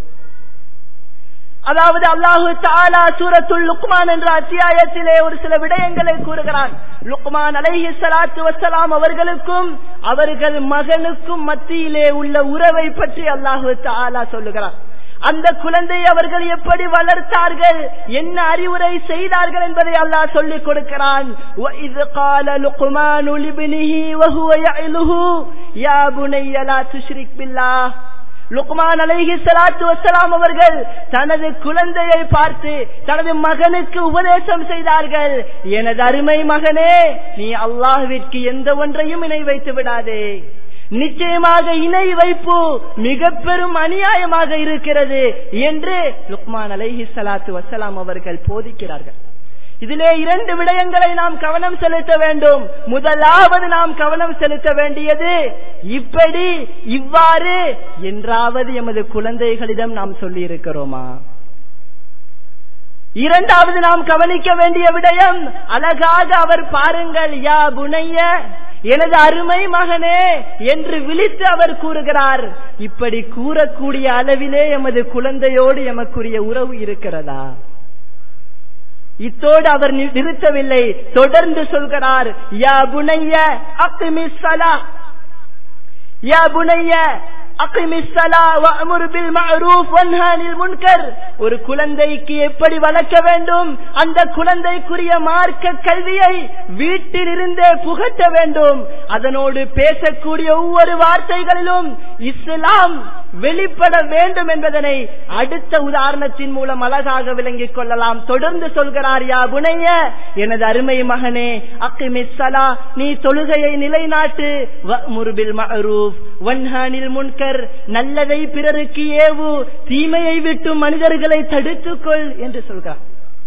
அதாவது அல்லாஹு தாலா சூரத்துல் லுக்மான் என்ற அத்தியாயத்திலே ஒரு சில விடயங்களை கூறுகிறான் லுக்மான் அலைஹி சலாத்து வசலாம் அவர்களுக்கும் அவர்கள் மகனுக்கும் மத்தியிலே உள்ள உறவை பற்றி அல்லாஹு தாலா சொல்லுகிறான் அந்த குழந்தை அவர்கள் எப்படி வளர்த்தார்கள் என்ன அறிவுரை செய்தார்கள் என்பதை அல்லாஹ் சொல்லிக் கொடுக்கிறான் وَإِذْ قَالَ لُقْمَانُ لِابْنِهِ وَهُوَ يَعِظُهُ يَا بُنَيَّ لَا تُشْرِكْ بِاللَّهِ லுக்மான் அலைஹி ஸலாத்து வஸலாம் அவர்கள் தனது குழந்தையை பார்த்து தனது மகனுக்கு உபதேசம் செய்தார்கள் எனது அருமை மகனே நீ அல்லாஹ்விற்கு எந்த ஒன்றையும் இணை வைத்து விடாதே நிச்சயமாக இணை வைப்பு மிக பெரும் அநியாயமாக இருக்கிறது என்று லுக்மான் அலைஹி சலாத்து வசலாம் அவர்கள் போதிக்கிறார்கள் இதிலே இரண்டு விடயங்களை நாம் கவனம் செலுத்த வேண்டும் முதலாவது நாம் கவனம் செலுத்த வேண்டியது இப்படி இவ்வாறு என்றாவது எமது குழந்தைகளிடம் நாம் சொல்லி இருக்கிறோமா இரண்டாவது நாம் கவனிக்க வேண்டிய விடயம் அழகாக அவர் பாருங்கள் யா புனைய எனது அருமை மகனே என்று விழித்து அவர் கூறுகிறார் இப்படி கூறக்கூடிய அளவிலே எமது குழந்தையோடு எமக்குரிய உறவு இருக்கிறதா இத்தோடு அவர் நிறுத்தவில்லை தொடர்ந்து சொல்கிறார் யா புனைய அக்மிஸ்ஸலா யா புனைய ஒரு குழந்தைக்கு எப்படி வளர்க்க வேண்டும் அந்த குழந்தைக்குரிய மார்க்க கல்வியை வீட்டில் இருந்தே புகட்ட வேண்டும் அதனோடு பேசக்கூடிய ஒவ்வொரு வார்த்தைகளிலும் இஸ்லாம் வெளிப்பட வேண்டும் என்பதனை அடுத்த உதாரணத்தின் மூலம் அழகாக விளங்கிக் கொள்ளலாம் தொடர்ந்து சொல்கிறார் யா புனைய எனது அருமை மகனே அக்கிமிஸ்ஸலா நீ தொழுகையை நிலைநாட்டு முருபில் மஅரூஃப் வன்ஹானில் முன்கர் நல்லதை பிறருக்கு ஏவு தீமையை விட்டு மனிதர்களை தடுத்துக்கொள் என்று சொல்கிறார்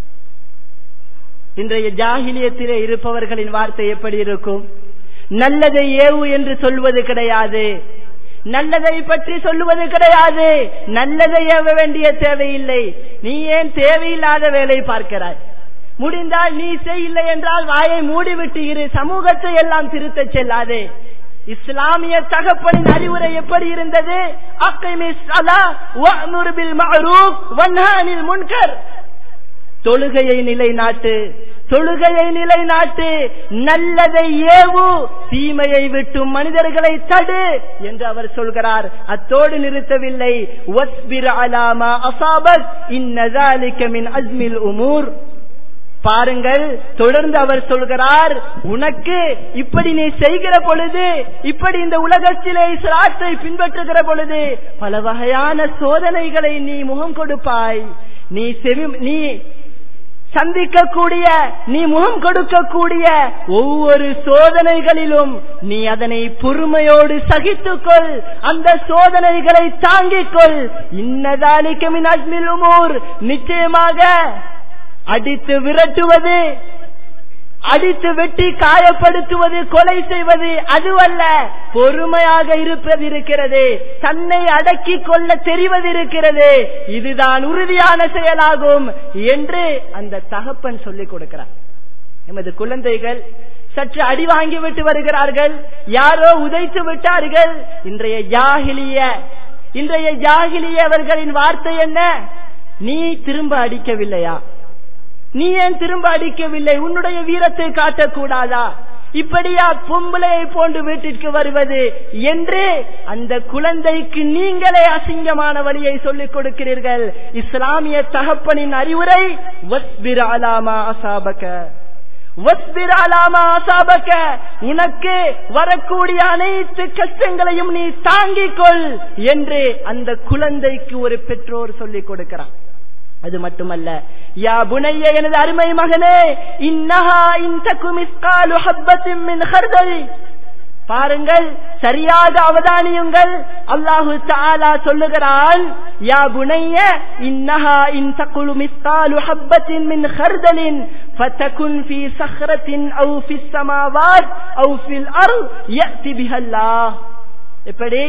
இன்றைய ஜாகிலியத்திலே இருப்பவர்களின் வார்த்தை எப்படி இருக்கும் நல்லதை ஏவு என்று சொல்வது கிடையாது நல்லதை பற்றி சொல்லுவது கிடையாது நல்லதை ஏவ வேண்டிய தேவையில்லை நீ ஏன் தேவையில்லாத வேலை பார்க்கிறாய் முடிந்தால் நீ செய்யவில்லை என்றால் வாயை மூடிவிட்டு இரு சமூகத்தை எல்லாம் திருத்தச் செல்லாதே இஸ்லாமிய தகப்பனின் அறிவுரை எப்படி இருந்தது முன்கர் தொழுகையை நிலைநாட்டு தொழுகையை நிலைநாட்டு நல்லதை ஏவு தீமையை விட்டு மனிதர்களை தடு என்று அவர் சொல்கிறார் அத்தோடு நிறுத்தவில்லை அலாமா அசாபத் இன்னதாலிக்கமின் அஜ்மில் உமூர் பாருங்கள் தொடர்ந்து அவர் சொல்கிறார் உனக்கு இப்படி நீ செய்கிற பொழுது இப்படி இந்த உலகத்திலே இஸ்லாத்தை பின்பற்றுகிற பொழுது பல வகையான சோதனைகளை நீ முகம் கொடுப்பாய் நீ செவி நீ சந்திக்கக்கூடிய நீ முகம் கொடுக்கக்கூடிய ஒவ்வொரு சோதனைகளிலும் நீ அதனை பொறுமையோடு சகித்துக்கொள் அந்த சோதனைகளை தாங்கிக் கொள் இன்னதாலிக்கமின் அஜ்மில் உமூர் நிச்சயமாக அடித்து விரட்டுவது அடித்து வெட்டி காயப்படுத்துவது கொலை செய்வது அதுவல்ல பொறுமையாக இருப்பது இருக்கிறது தன்னை அடக்கி கொள்ள தெரிவது இருக்கிறது இதுதான் உறுதியான செயலாகும் என்று அந்த தகப்பன் சொல்லிக் கொடுக்கிறார் எமது குழந்தைகள் சற்று அடி வாங்கி விட்டு வருகிறார்கள் யாரோ உதைத்து விட்டார்கள் இன்றைய ஜாகிலிய இன்றைய ஜாகிலிய அவர்களின் வார்த்தை என்ன நீ திரும்ப அடிக்கவில்லையா நீ ஏன் திரும்ப அடிக்கவில்லை உன்னுடைய வீரத்தை காட்டக்கூடாதா இப்படியா பொம்பளையை போன்று வீட்டிற்கு வருவது என்று அந்த குழந்தைக்கு நீங்களே அசிங்கமான வழியை சொல்லிக் கொடுக்கிறீர்கள் இஸ்லாமிய தகப்பனின் அறிவுரை வஸ்பிர் அலாமா அசாபக வஸ்பிர் அலாமா அசாபக உனக்கு வரக்கூடிய அனைத்து கஷ்டங்களையும் நீ தாங்கிக் கொள் என்று அந்த குழந்தைக்கு ஒரு பெற்றோர் சொல்லிக் கொடுக்கிறார் அது மட்டுமல்ல யா புனைய எனது அருமை மகனே இன்னஹா இன்தகு மிஸ்காலு ஹப்பத்தின் மின் ஹர்தலி பாருங்கள் சரியாக அவதானியுங்கள் அல்லாஹு தாலா சொல்லுகிறான் யா புனைய இன்னஹா இன் தகுலு மிஸ்காலு ஹப்பத்தின் மின் ஹர்தலின் ஃபதகுன் ஃபீ சஹ்ரத்தின் அவு ஃபிஸ் ஸமாவாத் அவு ஃபில் அர்த் யஅதி பிஹல்லாஹ் எப்படி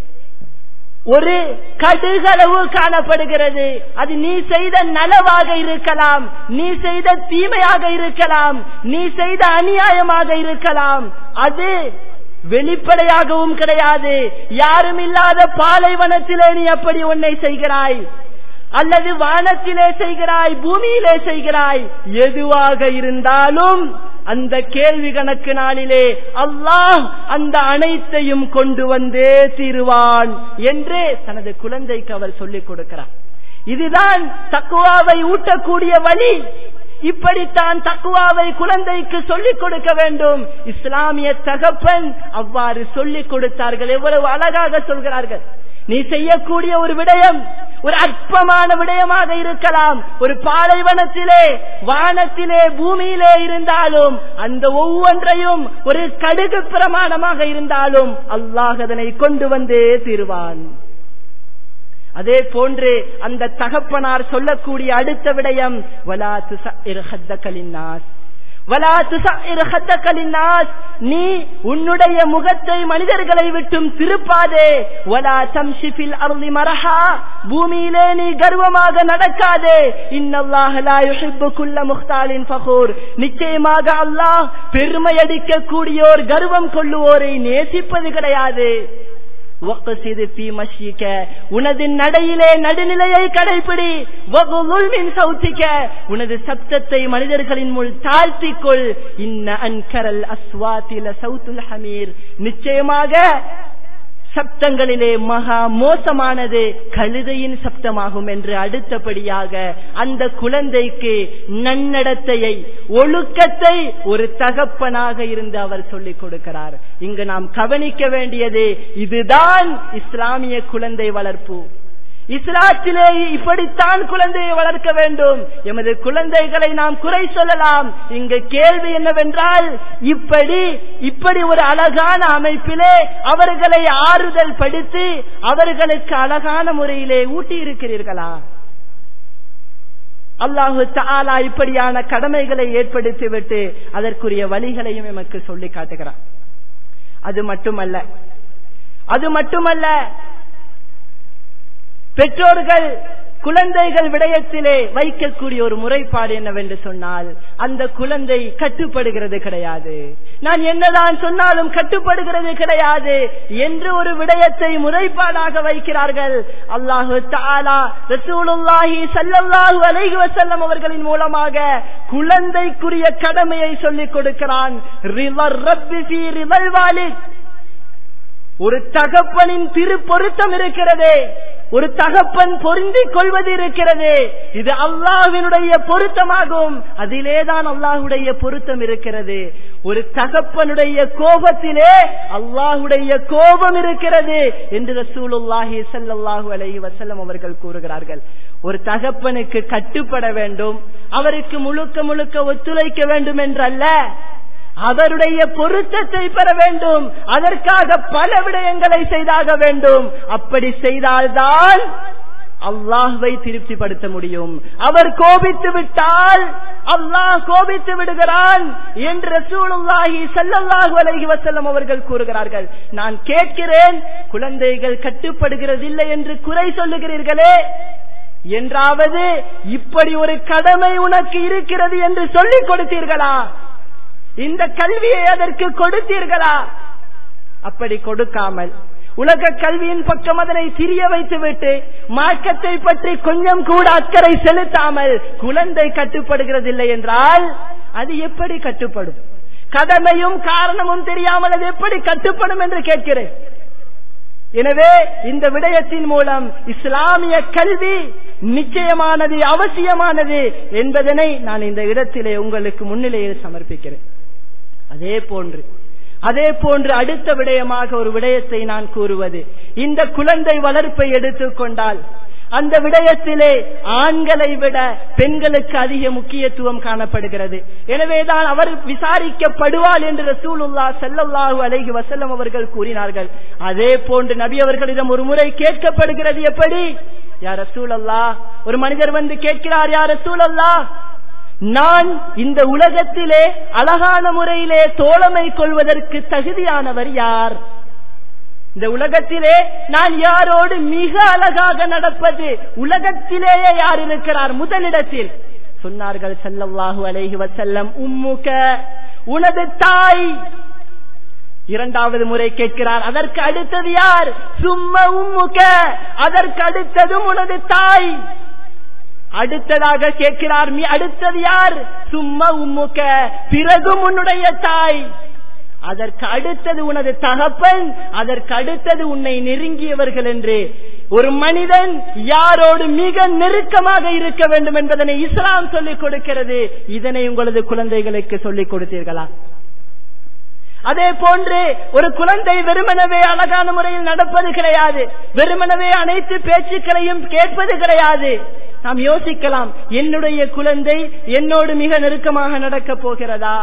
ஒரு கடுகளவு காணப்படுகிறது அது நீ செய்த நலவாக இருக்கலாம் நீ செய்த தீமையாக இருக்கலாம் நீ செய்த அநியாயமாக இருக்கலாம் அது வெளிப்படையாகவும் கிடையாது யாரும் இல்லாத பாலைவனத்திலே நீ எப்படி உன்னை செய்கிறாய் அல்லது வானத்திலே செய்கிறாய் பூமியிலே செய்கிறாய் எதுவாக இருந்தாலும் அந்த கேள்வி கணக்கு நாளிலே அல்லாஹ் அந்த அனைத்தையும் கொண்டு வந்தே தீருவான் என்று தனது குழந்தைக்கு அவர் சொல்லிக் கொடுக்கிறார் இதுதான் தக்குவாவை ஊட்டக்கூடிய வழி இப்படித்தான் தக்குவாவை குழந்தைக்கு சொல்லிக் கொடுக்க வேண்டும் இஸ்லாமிய தகப்பன் அவ்வாறு சொல்லிக் கொடுத்தார்கள் எவ்வளவு அழகாக சொல்கிறார்கள் நீ செய்யக்கூடிய ஒரு விடயம் ஒரு அற்பமான விடயமாக இருக்கலாம் ஒரு பாலைவனத்திலே வானத்திலே பூமியிலே இருந்தாலும் அந்த ஒவ்வொன்றையும் ஒரு கடுகு பிரமாணமாக இருந்தாலும் அல்லாஹ் அதனை கொண்டு வந்தே தீர்வான் அதே போன்று அந்த தகப்பனார் சொல்லக்கூடிய அடுத்த விடயம் வலா துசஇர்ஹத்தகலின்னாஸ் வலா துசஇர்ஹத்தகலின்னாஸ் நீ உன்னுடைய முகத்தை மனிதர்களை விட்டும் திருப்பாதே வலா தம்ஷிஃபில் அர்லி மரஹா பூமியிலே நீ கர்வமாக நடக்காதே இன்னல்லாஹ் லா யுஹிப்பு குல்ல முக்தாலின் ஃபகூர் நிச்சயமாக அல்லாஹ் பெருமை அடிக்கக்கூடியோர் கர்வம் கொள்ளுவோரை நேசிப்பது கிடையாது உனது நடையிலே நடுநிலையை கடைபிடி உனது சப்தத்தை மனிதர்களின் முள் தாழ்த்திக்கொள் இன்ன அன்கரல் அஸ்வாத்தில சவுத்துல் ஹமீர் நிச்சயமாக சப்தங்களிலே மகா மோசமானது கழுதையின் சப்தமாகும் என்று அடுத்தபடியாக அந்த குழந்தைக்கு நன்னடத்தையை ஒழுக்கத்தை ஒரு தகப்பனாக இருந்து அவர் சொல்லிக் கொடுக்கிறார் இங்கு நாம் கவனிக்க வேண்டியது இதுதான் இஸ்லாமிய குழந்தை வளர்ப்பு இஸ்லாத்திலே இப்படித்தான் குழந்தையை வளர்க்க வேண்டும் எமது குழந்தைகளை நாம் குறை சொல்லலாம் இங்கு கேள்வி என்னவென்றால் இப்படி இப்படி ஒரு அழகான அமைப்பிலே அவர்களை ஆறுதல் படுத்தி அவர்களுக்கு அழகான முறையிலே ஊட்டி இருக்கிறீர்களா அல்லாஹு தாலா இப்படியான கடமைகளை ஏற்படுத்திவிட்டு அதற்குரிய வழிகளையும் எமக்கு சொல்லி காட்டுகிறார் அது மட்டுமல்ல அது மட்டுமல்ல பெற்றோர்கள் குழந்தைகள் விடயத்திலே வைக்கக்கூடிய ஒரு முறைப்பாடு என்னவென்று சொன்னால் அந்த குழந்தை கட்டுப்படுகிறது கிடையாது நான் என்னதான் சொன்னாலும் கட்டுப்படுகிறது கிடையாது என்று ஒரு விடயத்தை முறைப்பாடாக வைக்கிறார்கள் அல்லாஹு தாலா ரசூலுல்லாஹி சல்லல்லாஹு அலைஹி வஸல்லம் அவர்களின் மூலமாக குழந்தைக்குரிய கடமையை சொல்லிக் கொடுக்கிறான் ரிவர் ரப்பி ஃபீ ரிவல் வாலித் ஒரு தகப்பனின் திரு பொருத்தம் இருக்கிறது ஒரு தகப்பன் பொருந்திக் கொள்வது இருக்கிறது இது அல்லாஹினுடைய பொருத்தமாகும் அதிலேதான் அல்லாஹுடைய பொருத்தம் இருக்கிறது ஒரு தகப்பனுடைய கோபத்திலே அல்லாஹுடைய கோபம் இருக்கிறது என்று ரசூலுல்லாஹி ஸல்லல்லாஹு அலைஹி வஸல்லம் அவர்கள் கூறுகிறார்கள் ஒரு தகப்பனுக்கு கட்டுப்பட வேண்டும் அவருக்கு முழுக்க முழுக்க ஒத்துழைக்க வேண்டும் என்றல்ல அவருடைய பொருத்தத்தை பெற வேண்டும் அதற்காக பல விடயங்களை செய்தாக வேண்டும் அப்படி செய்தால்தான் அல்லாஹ்வை திருப்திப்படுத்த முடியும் அவர் கோபித்து விட்டால் அல்லாஹ் கோபித்து விடுகிறான் என்று ரசூலுல்லாஹி ஸல்லல்லாஹு அலைஹி வஸல்லம் அவர்கள் கூறுகிறார்கள் நான் கேட்கிறேன் குழந்தைகள் கட்டுப்படுகிறதில்லை என்று குறை சொல்லுகிறீர்களே என்றாவது இப்படி ஒரு கடமை உனக்கு இருக்கிறது என்று சொல்லிக் கொடுத்தீர்களா இந்த கல்வியை அதற்கு கொடுத்தீர்களா அப்படி கொடுக்காமல் உலக கல்வியின் பக்கம் அதனை சிறிய வைத்துவிட்டு மார்க்கத்தை பற்றி கொஞ்சம் கூட அக்கறை செலுத்தாமல் குழந்தை கட்டுப்படுகிறதில்லை என்றால் அது எப்படி கட்டுப்படும் கடமையும் காரணமும் தெரியாமல் அது எப்படி கட்டுப்படும் என்று கேட்கிறேன் எனவே இந்த விடயத்தின் மூலம் இஸ்லாமிய கல்வி நிச்சயமானது அவசியமானது என்பதனை நான் இந்த இடத்திலே உங்களுக்கு முன்னிலையில் சமர்ப்பிக்கிறேன் அதே போன்று அதே போன்று அடுத்த விடயமாக ஒரு விடயத்தை நான் கூறுவது இந்த குழந்தை வளர்ப்பை எடுத்துக்கொண்டால் அந்த விடயத்திலே ஆண்களை விட பெண்களுக்கு அதிக முக்கியத்துவம் காணப்படுகிறது எனவேதான் அவர் விசாரிக்கப்படுவாள் என்று ரசூலுல்லா செல்லல்லாஹு அலைஹி வசல்லம் அவர்கள் கூறினார்கள் அதே போன்று நபி அவர்களிடம் ஒரு முறை கேட்கப்படுகிறது எப்படி யார் ரசூல் அல்லா ஒரு மனிதர் வந்து கேட்கிறார் யார் ரசூல் அல்லா நான் இந்த உலகத்திலே அழகான முறையிலே தோழமை கொள்வதற்கு தகுதியானவர் யார் இந்த உலகத்திலே நான் யாரோடு மிக அழகாக நடப்பது உலகத்திலேயே யார் இருக்கிறார் முதலிடத்தில் சொன்னார்கள் செல்லல்லாஹு அலைஹி வசல்லம் உம்முக உனது தாய் இரண்டாவது முறை கேட்கிறார் அதற்கு அடுத்தது யார் சும்மா உம்முக அதற்கு அடுத்ததும் உனது தாய் அடுத்ததாக கேட்கிறார் மீ அடுத்தது யார் சும்மா உம்முக்க பிறகும் உன்னுடைய தாய் அதற்கு அடுத்தது உனது தகப்பன் அதற்கு அடுத்தது உன்னை நெருங்கியவர்கள் என்று ஒரு மனிதன் யாரோடு மிக நெருக்கமாக இருக்க வேண்டும் என்பதனை இஸ்லாம் சொல்லிக் கொடுக்கிறது இதனை உங்களது குழந்தைகளுக்கு சொல்லிக் கொடுத்தீர்களா அதே போன்று ஒரு குழந்தை வெறுமனவே அழகான முறையில் நடப்பது கிடையாது வெறுமனவே அனைத்து பேச்சுக்களையும் கேட்பது கிடையாது நாம் யோசிக்கலாம் என்னுடைய குழந்தை என்னோடு மிக நெருக்கமாக நடக்கப் போகிறதா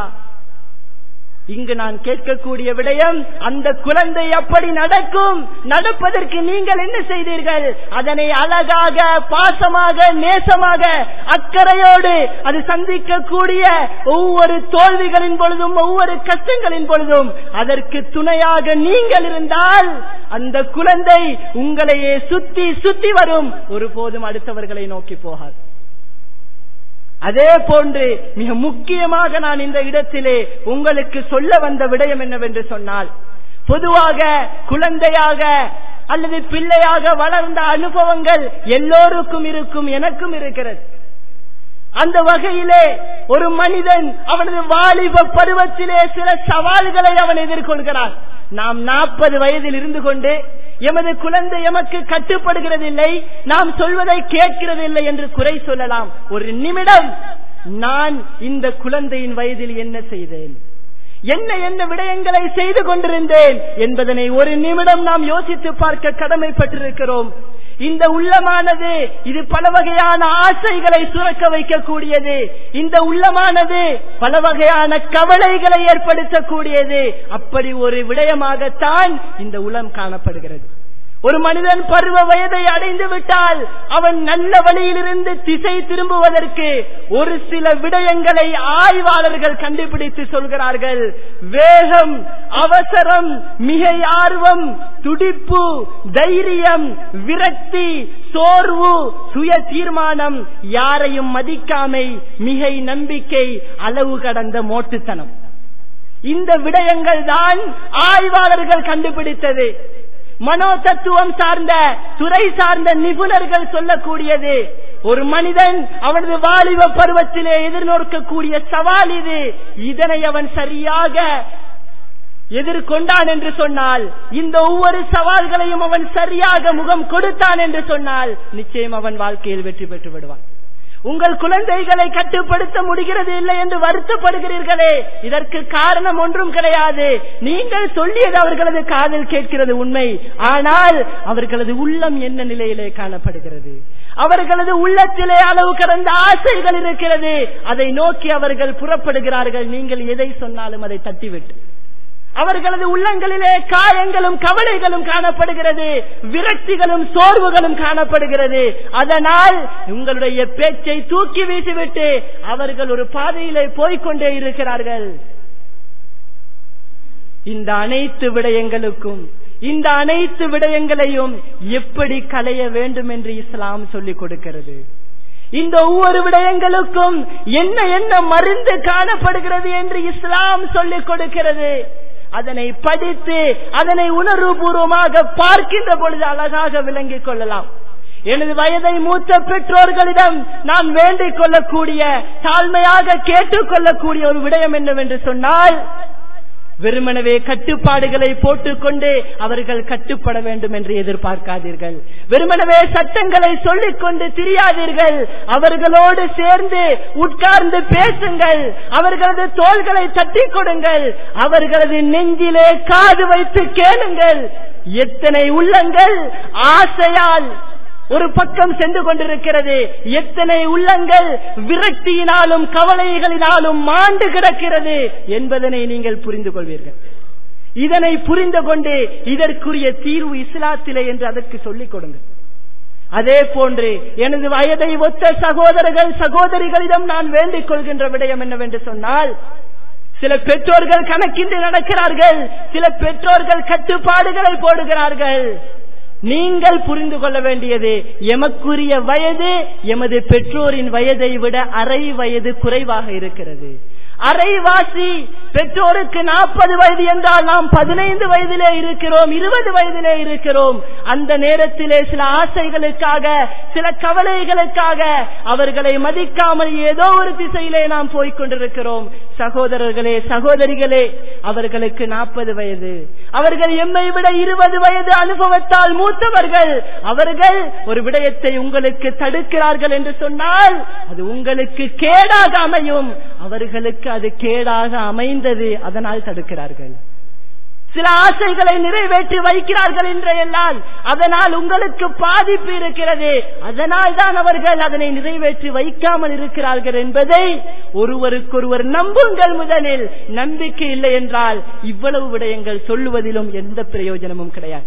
இங்கு நான் கேட்கக்கூடிய விடயம் அந்த குழந்தை அப்படி நடக்கும் நடப்பதற்கு நீங்கள் என்ன செய்தீர்கள் அதனை அழகாக பாசமாக நேசமாக அக்கறையோடு அது சந்திக்கக்கூடிய ஒவ்வொரு தோல்விகளின் பொழுதும் ஒவ்வொரு கஷ்டங்களின் பொழுதும் அதற்கு துணையாக நீங்கள் இருந்தால் அந்த குழந்தை உங்களையே சுத்தி சுத்தி வரும் ஒருபோதும் அடுத்தவர்களை நோக்கி போகாது அதே போன்று மிக முக்கியமாக நான் இந்த இடத்திலே உங்களுக்கு சொல்ல வந்த விடயம் என்னவென்று சொன்னால் பொதுவாக குழந்தையாக அல்லது பிள்ளையாக வளர்ந்த அனுபவங்கள் எல்லோருக்கும் இருக்கும் எனக்கும் இருக்கிறது அந்த வகையிலே ஒரு மனிதன் அவனது வாலிப பருவத்திலே சில சவால்களை அவன் எதிர்கொள்கிறான் நாம் நாற்பது வயதில் இருந்து கொண்டு எமது குழந்தை எமக்கு கட்டுப்படுகிறதில்லை நாம் சொல்வதை கேட்கிறதில்லை என்று குறை சொல்லலாம் ஒரு நிமிடம் நான் இந்த குழந்தையின் வயதில் என்ன செய்தேன் என்ன என்ன விடயங்களை செய்து கொண்டிருந்தேன் என்பதனை ஒரு நிமிடம் நாம் யோசித்து பார்க்க கடமைப்பட்டிருக்கிறோம் இந்த உள்ளமானது இது பல வகையான ஆசைகளை சுரக்க வைக்கக்கூடியது இந்த உள்ளமானது பல வகையான கவலைகளை ஏற்படுத்தக்கூடியது அப்படி ஒரு விடயமாகத்தான் இந்த உளம் காணப்படுகிறது ஒரு மனிதன் பருவ வயதை அடைந்து விட்டால் அவன் நல்ல வழியிலிருந்து திசை திரும்புவதற்கு ஒரு சில விடயங்களை ஆய்வாளர்கள் கண்டுபிடித்து சொல்கிறார்கள் வேகம் அவசரம் மிகை ஆர்வம் துடிப்பு தைரியம் விரக்தி சோர்வு சுய தீர்மானம் யாரையும் மதிக்காமை மிகை நம்பிக்கை அளவு கடந்த மோட்டுத்தனம் இந்த விடயங்கள் தான் ஆய்வாளர்கள் கண்டுபிடித்தது மனோ தத்துவம் சார்ந்த துறை சார்ந்த நிபுணர்கள் சொல்லக்கூடியது ஒரு மனிதன் அவனது வாலிப பருவத்திலே எதிர்நோக்கக்கூடிய சவால் இது இதனை அவன் சரியாக எதிர்கொண்டான் என்று சொன்னால் இந்த ஒவ்வொரு சவால்களையும் அவன் சரியாக முகம் கொடுத்தான் என்று சொன்னால் நிச்சயம் அவன் வாழ்க்கையில் வெற்றி பெற்று விடுவான் உங்கள் குழந்தைகளை கட்டுப்படுத்த முடிகிறது இல்லை என்று வருத்தப்படுகிறீர்களே இதற்கு காரணம் ஒன்றும் கிடையாது நீங்கள் சொல்லியது அவர்களது காதில் கேட்கிறது உண்மை ஆனால் அவர்களது உள்ளம் என்ன நிலையிலே காணப்படுகிறது அவர்களது உள்ளத்திலே அளவு கடந்த ஆசைகள் இருக்கிறது அதை நோக்கி அவர்கள் புறப்படுகிறார்கள் நீங்கள் எதை சொன்னாலும் அதை தட்டிவிட்டு அவர்களது உள்ளங்களிலே காயங்களும் கவலைகளும் காணப்படுகிறது விரக்திகளும் சோர்வுகளும் காணப்படுகிறது அதனால் உங்களுடைய பேச்சை தூக்கி வீசிவிட்டு அவர்கள் ஒரு பாதையிலே போய்கொண்டே இருக்கிறார்கள் இந்த அனைத்து விடயங்களுக்கும் இந்த அனைத்து விடயங்களையும் எப்படி களைய வேண்டும் என்று இஸ்லாம் சொல்லிக் கொடுக்கிறது இந்த ஒவ்வொரு விடயங்களுக்கும் என்ன என்ன மருந்து காணப்படுகிறது என்று இஸ்லாம் சொல்லிக் கொடுக்கிறது அதனை படித்து அதனை உணர்வுபூர்வமாக பார்க்கின்ற பொழுது அழகாக விளங்கிக் கொள்ளலாம் எனது வயதை மூத்த பெற்றோர்களிடம் நான் வேண்டிக் கொள்ளக்கூடிய தாழ்மையாக கேட்டுக்கொள்ளக்கூடிய ஒரு விடயம் என்னவென்று சொன்னால் வெறுமனவே கட்டுப்பாடுகளை போட்டுக்கொண்டு அவர்கள் கட்டுப்பட வேண்டும் என்று எதிர்பார்க்காதீர்கள் வெறுமனவே சட்டங்களை சொல்லிக் கொண்டு திரியாதீர்கள் அவர்களோடு சேர்ந்து உட்கார்ந்து பேசுங்கள் அவர்களது தோள்களை தட்டி கொடுங்கள் அவர்களது நெஞ்சிலே காது வைத்து கேளுங்கள் எத்தனை உள்ளங்கள் ஆசையால் ஒரு பக்கம் சென்று கொண்டிருக்கிறது எத்தனை உள்ளங்கள் விரக்தியினாலும் கவலைகளினாலும் மாண்டு கிடக்கிறது என்பதனை நீங்கள் புரிந்து கொள்வீர்கள் இதனை புரிந்து கொண்டு இதற்குரிய தீர்வு இஸ்லாத்திலே என்று அதற்கு சொல்லிக் கொடுங்கள் அதே போன்று எனது வயதை ஒத்த சகோதரர்கள் சகோதரிகளிடம் நான் வேண்டிக் கொள்கின்ற விடயம் என்னவென்று சொன்னால் சில பெற்றோர்கள் கணக்கின்றி நடக்கிறார்கள் சில பெற்றோர்கள் கட்டுப்பாடுகளை போடுகிறார்கள் நீங்கள் புரிந்து கொள்ள வேண்டியது எமக்குரிய வயது எமது பெற்றோரின் வயதை விட அரை வயது குறைவாக இருக்கிறது அரைவாசி பெற்றோருக்கு நாற்பது வயது என்றால் நாம் பதினைந்து வயதிலே இருக்கிறோம் இருபது வயதிலே இருக்கிறோம் அந்த நேரத்திலே சில ஆசைகளுக்காக சில கவலைகளுக்காக அவர்களை மதிக்காமல் ஏதோ ஒரு திசையிலே நாம் போய்கொண்டிருக்கிறோம் சகோதரர்களே சகோதரிகளே அவர்களுக்கு நாற்பது வயது அவர்கள் எம்மை விட இருபது வயது அனுபவத்தால் மூத்தவர்கள் அவர்கள் ஒரு விடயத்தை உங்களுக்கு தடுக்கிறார்கள் என்று சொன்னால் அது உங்களுக்கு கேடாக அமையும் அவர்களுக்கு அது கேடாக அமைந்தது அதனால் தடுக்கிறார்கள் சில ஆசைகளை நிறைவேற்றி வைக்கிறார்கள் என்றெல்லாம் அதனால் உங்களுக்கு பாதிப்பு இருக்கிறது அதனால் தான் அவர்கள் அதனை நிறைவேற்றி வைக்காமல் இருக்கிறார்கள் என்பதை ஒருவருக்கொருவர் நம்புங்கள் முதலில் நம்பிக்கை இல்லை என்றால் இவ்வளவு விடயங்கள் சொல்லுவதிலும் எந்த பிரயோஜனமும் கிடையாது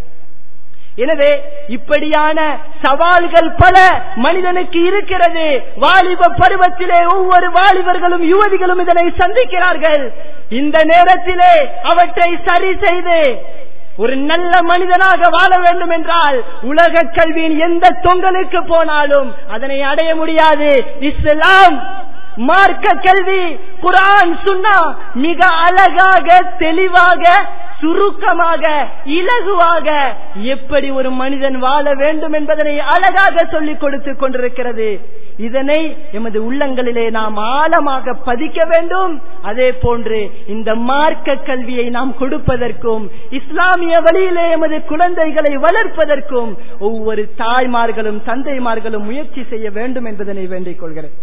எனவே இப்படியான சவால்கள் பல மனிதனுக்கு இருக்கிறது வாலிப பருவத்திலே ஒவ்வொரு வாலிபர்களும் யுவதிகளும் இதனை சந்திக்கிறார்கள் இந்த நேரத்திலே அவற்றை சரி செய்து ஒரு நல்ல மனிதனாக வாழ வேண்டும் என்றால் உலக கல்வியின் எந்த தொங்கலுக்கு போனாலும் அதனை அடைய முடியாது இஸ்லாம் மார்க்க கல்வி குரான் சுன்னா மிக அழகாக தெளிவாக சுருக்கமாக இலகுவாக எப்படி ஒரு மனிதன் வாழ வேண்டும் என்பதனை அழகாக சொல்லிக் கொடுத்து கொண்டிருக்கிறது இதனை எமது உள்ளங்களிலே நாம் ஆழமாக பதிக்க வேண்டும் அதே போன்று இந்த மார்க்க கல்வியை நாம் கொடுப்பதற்கும் இஸ்லாமிய வழியிலே எமது குழந்தைகளை வளர்ப்பதற்கும் ஒவ்வொரு தாய்மார்களும் தந்தைமார்களும் முயற்சி செய்ய வேண்டும் என்பதனை வேண்டிக் கொள்கிறேன்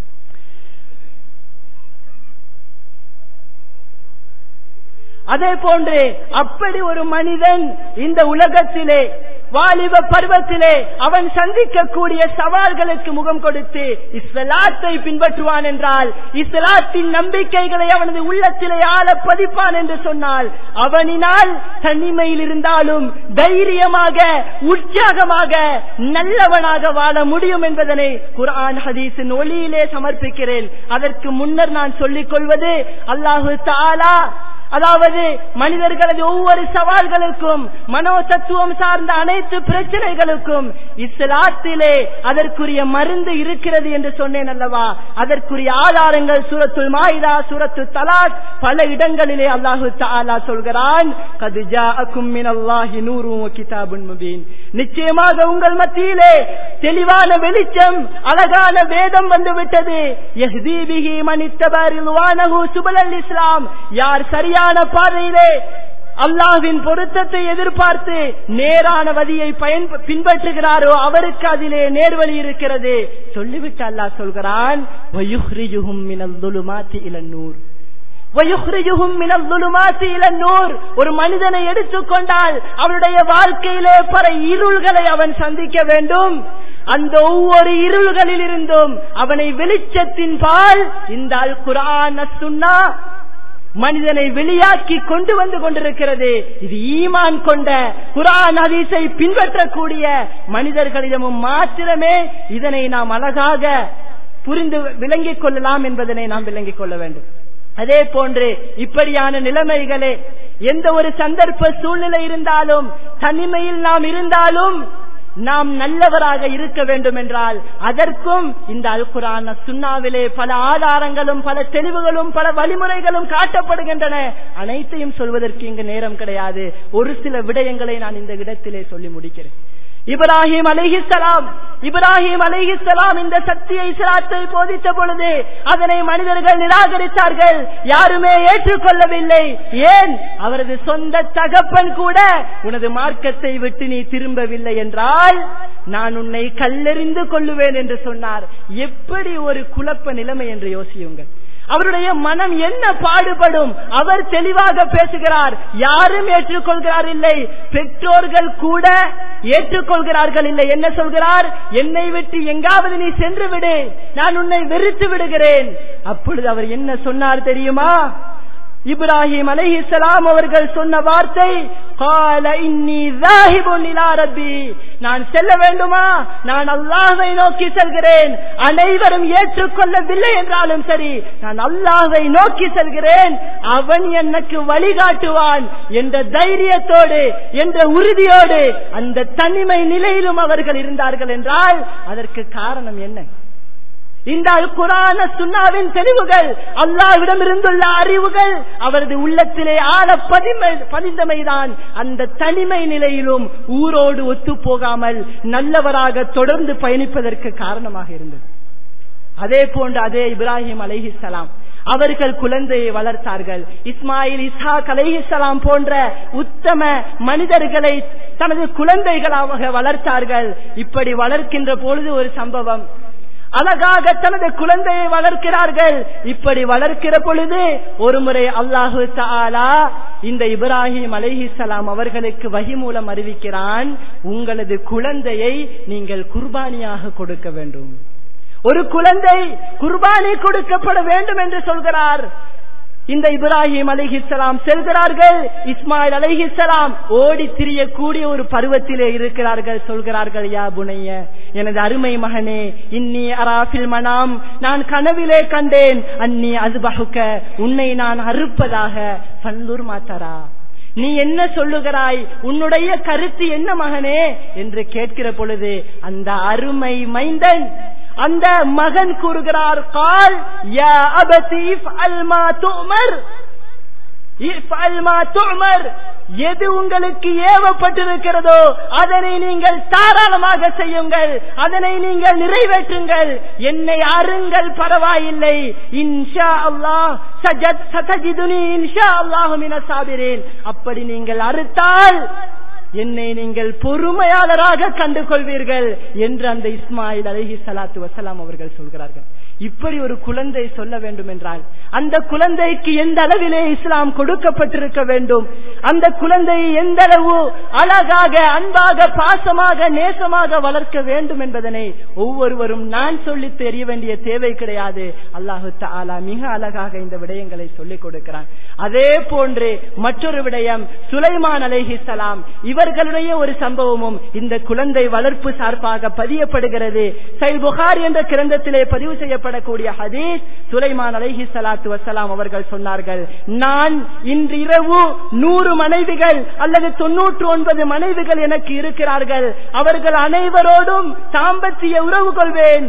அதே போன்று அப்படி ஒரு மனிதன் இந்த உலகத்திலே வாலிப பருவத்திலே அவன் சந்திக்கக்கூடிய சவால்களுக்கு முகம் கொடுத்து இஸ்லாத்தை பின்பற்றுவான் என்றால் இஸ்லாத்தின் நம்பிக்கைகளை அவனது உள்ளத்திலே ஆள பதிப்பான் என்று சொன்னால் அவனினால் தனிமையில் இருந்தாலும் தைரியமாக உற்சாகமாக நல்லவனாக வாழ முடியும் என்பதனை குரான் ஹதீஸின் ஒளியிலே சமர்ப்பிக்கிறேன் அதற்கு முன்னர் நான் சொல்லிக் கொள்வது அல்லாஹு தாலா அதாவது மனிதர்களது ஒவ்வொரு சவால்களுக்கும் மனோ தத்துவம் சார்ந்த அனைத்து பிரச்சனைகளுக்கும் இஸ்லாத்திலே அதற்குரிய மருந்து இருக்கிறது என்று சொன்னேன் அல்லவா அதற்குரிய ஆதாரங்கள் சூரத்துல் மாயிதா சூரத்து தலாக் பல இடங்களிலே அல்லாஹு தாலா சொல்கிறான் நிச்சயமாக உங்கள் மத்தியிலே தெளிவான வெளிச்சம் அழகான வேதம் வந்து விட்டது இஸ்லாம் யார் சரியான பாதையிலே அல்லாஹ்வின் பொருத்தத்தை எதிர்பார்த்து நேரான வழியை பயன் பின்பற்றுகிறாரோ அவருக்கு அதிலே நேர்வழி இருக்கிறது சொல்லிவிட்டு அல்லாஹ் சொல்கிறான் "வயுஹ்ரிஜுஹும் மினல் ظُلُمَاتِ إِلَى النُّورِ." وَيُخْرِجُهُمْ مِنَ الظُّلُمَاتِ إِلَى النُّورِ. ஒரு மனிதனை எடுத்துக்கொண்டால் அவனுடைய வாழ்க்கையிலே பல இருள்களை அவன் சந்திக்க வேண்டும் அந்த ஒவ்வொரு இருள்களில் இருந்தும் அவனை வெளிச்சத்தின் பால் இந்த அல் குரான் சுன்னா மனிதனை வெளியாக்கி கொண்டு வந்து கொண்டிருக்கிறது இது ஈமான் கொண்ட குரான் ஹதீஸை பின்பற்றக்கூடிய மனிதர்களிடமும் மாத்திரமே இதனை நாம் அழகாக புரிந்து விளங்கிக் கொள்ளலாம் என்பதனை நாம் விளங்கிக் கொள்ள வேண்டும் அதே போன்று இப்படியான நிலைமைகளே எந்த ஒரு சந்தர்ப்ப சூழ்நிலை இருந்தாலும் தனிமையில் நாம் இருந்தாலும் நாம் நல்லவராக இருக்க வேண்டும் என்றால் அதற்கும் இந்த அல் குரான் சுண்ணாவிலே பல ஆதாரங்களும் பல தெளிவுகளும் பல வழிமுறைகளும் காட்டப்படுகின்றன அனைத்தையும் சொல்வதற்கு இங்கு நேரம் கிடையாது ஒரு சில விடயங்களை நான் இந்த இடத்திலே சொல்லி முடிக்கிறேன் இப்ராஹிம் அலைஹிஸ்ஸலாம் இப்ராஹிம் அலைஹிஸ்ஸலாம் இந்த சத்திய இஸ்லாத்தை போதித்த பொழுது அதனை மனிதர்கள் நிராகரித்தார்கள் யாருமே ஏற்றுக்கொள்ளவில்லை ஏன் அவரது சொந்த தகப்பன் கூட உனது மார்க்கத்தை விட்டு நீ திரும்பவில்லை என்றால் நான் உன்னை கல்லெறிந்து கொள்ளுவேன் என்று சொன்னார் எப்படி ஒரு குழப்ப நிலைமை என்று யோசியுங்கள் அவருடைய மனம் என்ன பாடுபடும் அவர் தெளிவாக பேசுகிறார் யாரும் ஏற்றுக்கொள்கிறார் இல்லை பெற்றோர்கள் கூட ஏற்றுக்கொள்கிறார்கள் இல்லை என்ன சொல்கிறார் என்னை விட்டு எங்காவது நீ சென்று விடு நான் உன்னை வெறுத்து விடுகிறேன் அப்பொழுது அவர் என்ன சொன்னார் தெரியுமா இப்ராஹிம் அலைஹிஸ்ஸலாம் அவர்கள் சொன்ன வார்த்தை கால இன்னி ذاهبٌ இலா ரப்பி நான் செல்ல வேண்டுமா நான் அல்லாஹ்வை நோக்கி செல்கிறேன் அனைவரும் ஏற்றுக்கொள்ளவில்லை என்றாலும் சரி நான் அல்லாஹ்வை நோக்கி செல்கிறேன் அவன் எனக்கு வழிகாட்டுவான் என்ற தைரியத்தோடு என்ற உறுதியோடு அந்த தனிமை நிலையிலும் அவர்கள் இருந்தார்கள் என்றால் அதற்கு காரணம் என்ன இந்த குரான சுண்ணாவின் தெளிவுகள் அல்லாவிடம் இருந்துள்ள அறிவுகள் அவரது உள்ளத்திலே ஆழ பதிந்தமைதான் அந்த தனிமை நிலையிலும் ஊரோடு ஒத்து போகாமல் நல்லவராக தொடர்ந்து பயணிப்பதற்கு காரணமாக இருந்தது அதே போன்று அதே இப்ராஹிம் அலைஹிஸ்ஸலாம் அவர்கள் குழந்தையை வளர்த்தார்கள் இஸ்மாயில் இஸ்ஹாக் அலைஹிஸ்ஸலாம் போன்ற உத்தம மனிதர்களை தனது குழந்தைகளாக வளர்த்தார்கள் இப்படி வளர்க்கின்ற பொழுது ஒரு சம்பவம் அழகாக தனது குழந்தையை வளர்க்கிறார்கள் இப்படி வளர்க்கிற பொழுது ஒரு முறை அல்லாஹு தாலா இந்த இப்ராஹிம் அலைஹிசலாம் அவர்களுக்கு வகி மூலம் அறிவிக்கிறான் உங்களது குழந்தையை நீங்கள் குர்பானியாக கொடுக்க வேண்டும் ஒரு குழந்தை குர்பானி கொடுக்கப்பட வேண்டும் என்று சொல்கிறார் இந்த இப்ராஹிம் அலிஹிஸ்லாம் செல்கிறார்கள் இஸ்மாயில் அலிஹிஸ்லாம் ஓடி திரியக்கூடிய ஒரு பருவத்திலே இருக்கிறார்கள் சொல்கிறார்கள் யா புனைய எனது அருமை மகனே இன்னி அராஃபில் மனாம் நான் கனவிலே கண்டேன் அன்னி அதுபகுக்க உன்னை நான் அறுப்பதாக பல்லூர் மாத்தரா நீ என்ன சொல்லுகிறாய் உன்னுடைய கருத்து என்ன மகனே என்று கேட்கிற பொழுது அந்த அருமை மைந்தன் அந்த மகன் கூறுகிறார் கால் யா அபதீஃப் அல்மா துமர் எது உங்களுக்கு ஏவப்பட்டிருக்கிறதோ அதனை நீங்கள் தாராளமாக செய்யுங்கள் அதனை நீங்கள் நிறைவேற்றுங்கள் என்னை அருங்கள் பரவாயில்லை இன்ஷா அல்லாஹ் சஜத் சதஜிதுனி இன்ஷா அல்லாஹு மின சாபிரேன் அப்படி நீங்கள் அறுத்தால் என்னை நீங்கள் பொறுமையாளராக கண்டு கொள்வீர்கள் என்று அந்த இஸ்மாயில் அலஹி சலாத்து வசலாம் அவர்கள் சொல்கிறார்கள் இப்படி ஒரு குழந்தை சொல்ல வேண்டும் என்றால் அந்த குழந்தைக்கு எந்த அளவிலே இஸ்லாம் கொடுக்கப்பட்டிருக்க வேண்டும் அந்த குழந்தையை எந்த அளவு அழகாக அன்பாக பாசமாக நேசமாக வளர்க்க வேண்டும் என்பதனை ஒவ்வொருவரும் நான் சொல்லி தெரிய வேண்டிய தேவை கிடையாது அல்லாஹு தாலா மிக அழகாக இந்த விடயங்களை சொல்லிக் கொடுக்கிறான் அதே போன்று மற்றொரு விடயம் சுலைமான் அலைஹிசலாம் இவர்களுடைய ஒரு சம்பவமும் இந்த குழந்தை வளர்ப்பு சார்பாக பதியப்படுகிறது சைல் புகார் என்ற கிரந்தத்திலே பதிவு செய்ய செய்யப்படக்கூடிய ஹதீஸ் சுலைமான் அலைஹி சலாத்து வசலாம் அவர்கள் சொன்னார்கள் நான் இன்று இரவு நூறு மனைவிகள் அல்லது தொன்னூற்று ஒன்பது மனைவிகள் எனக்கு இருக்கிறார்கள் அவர்கள் அனைவரோடும் தாம்பத்திய உறவு கொள்வேன்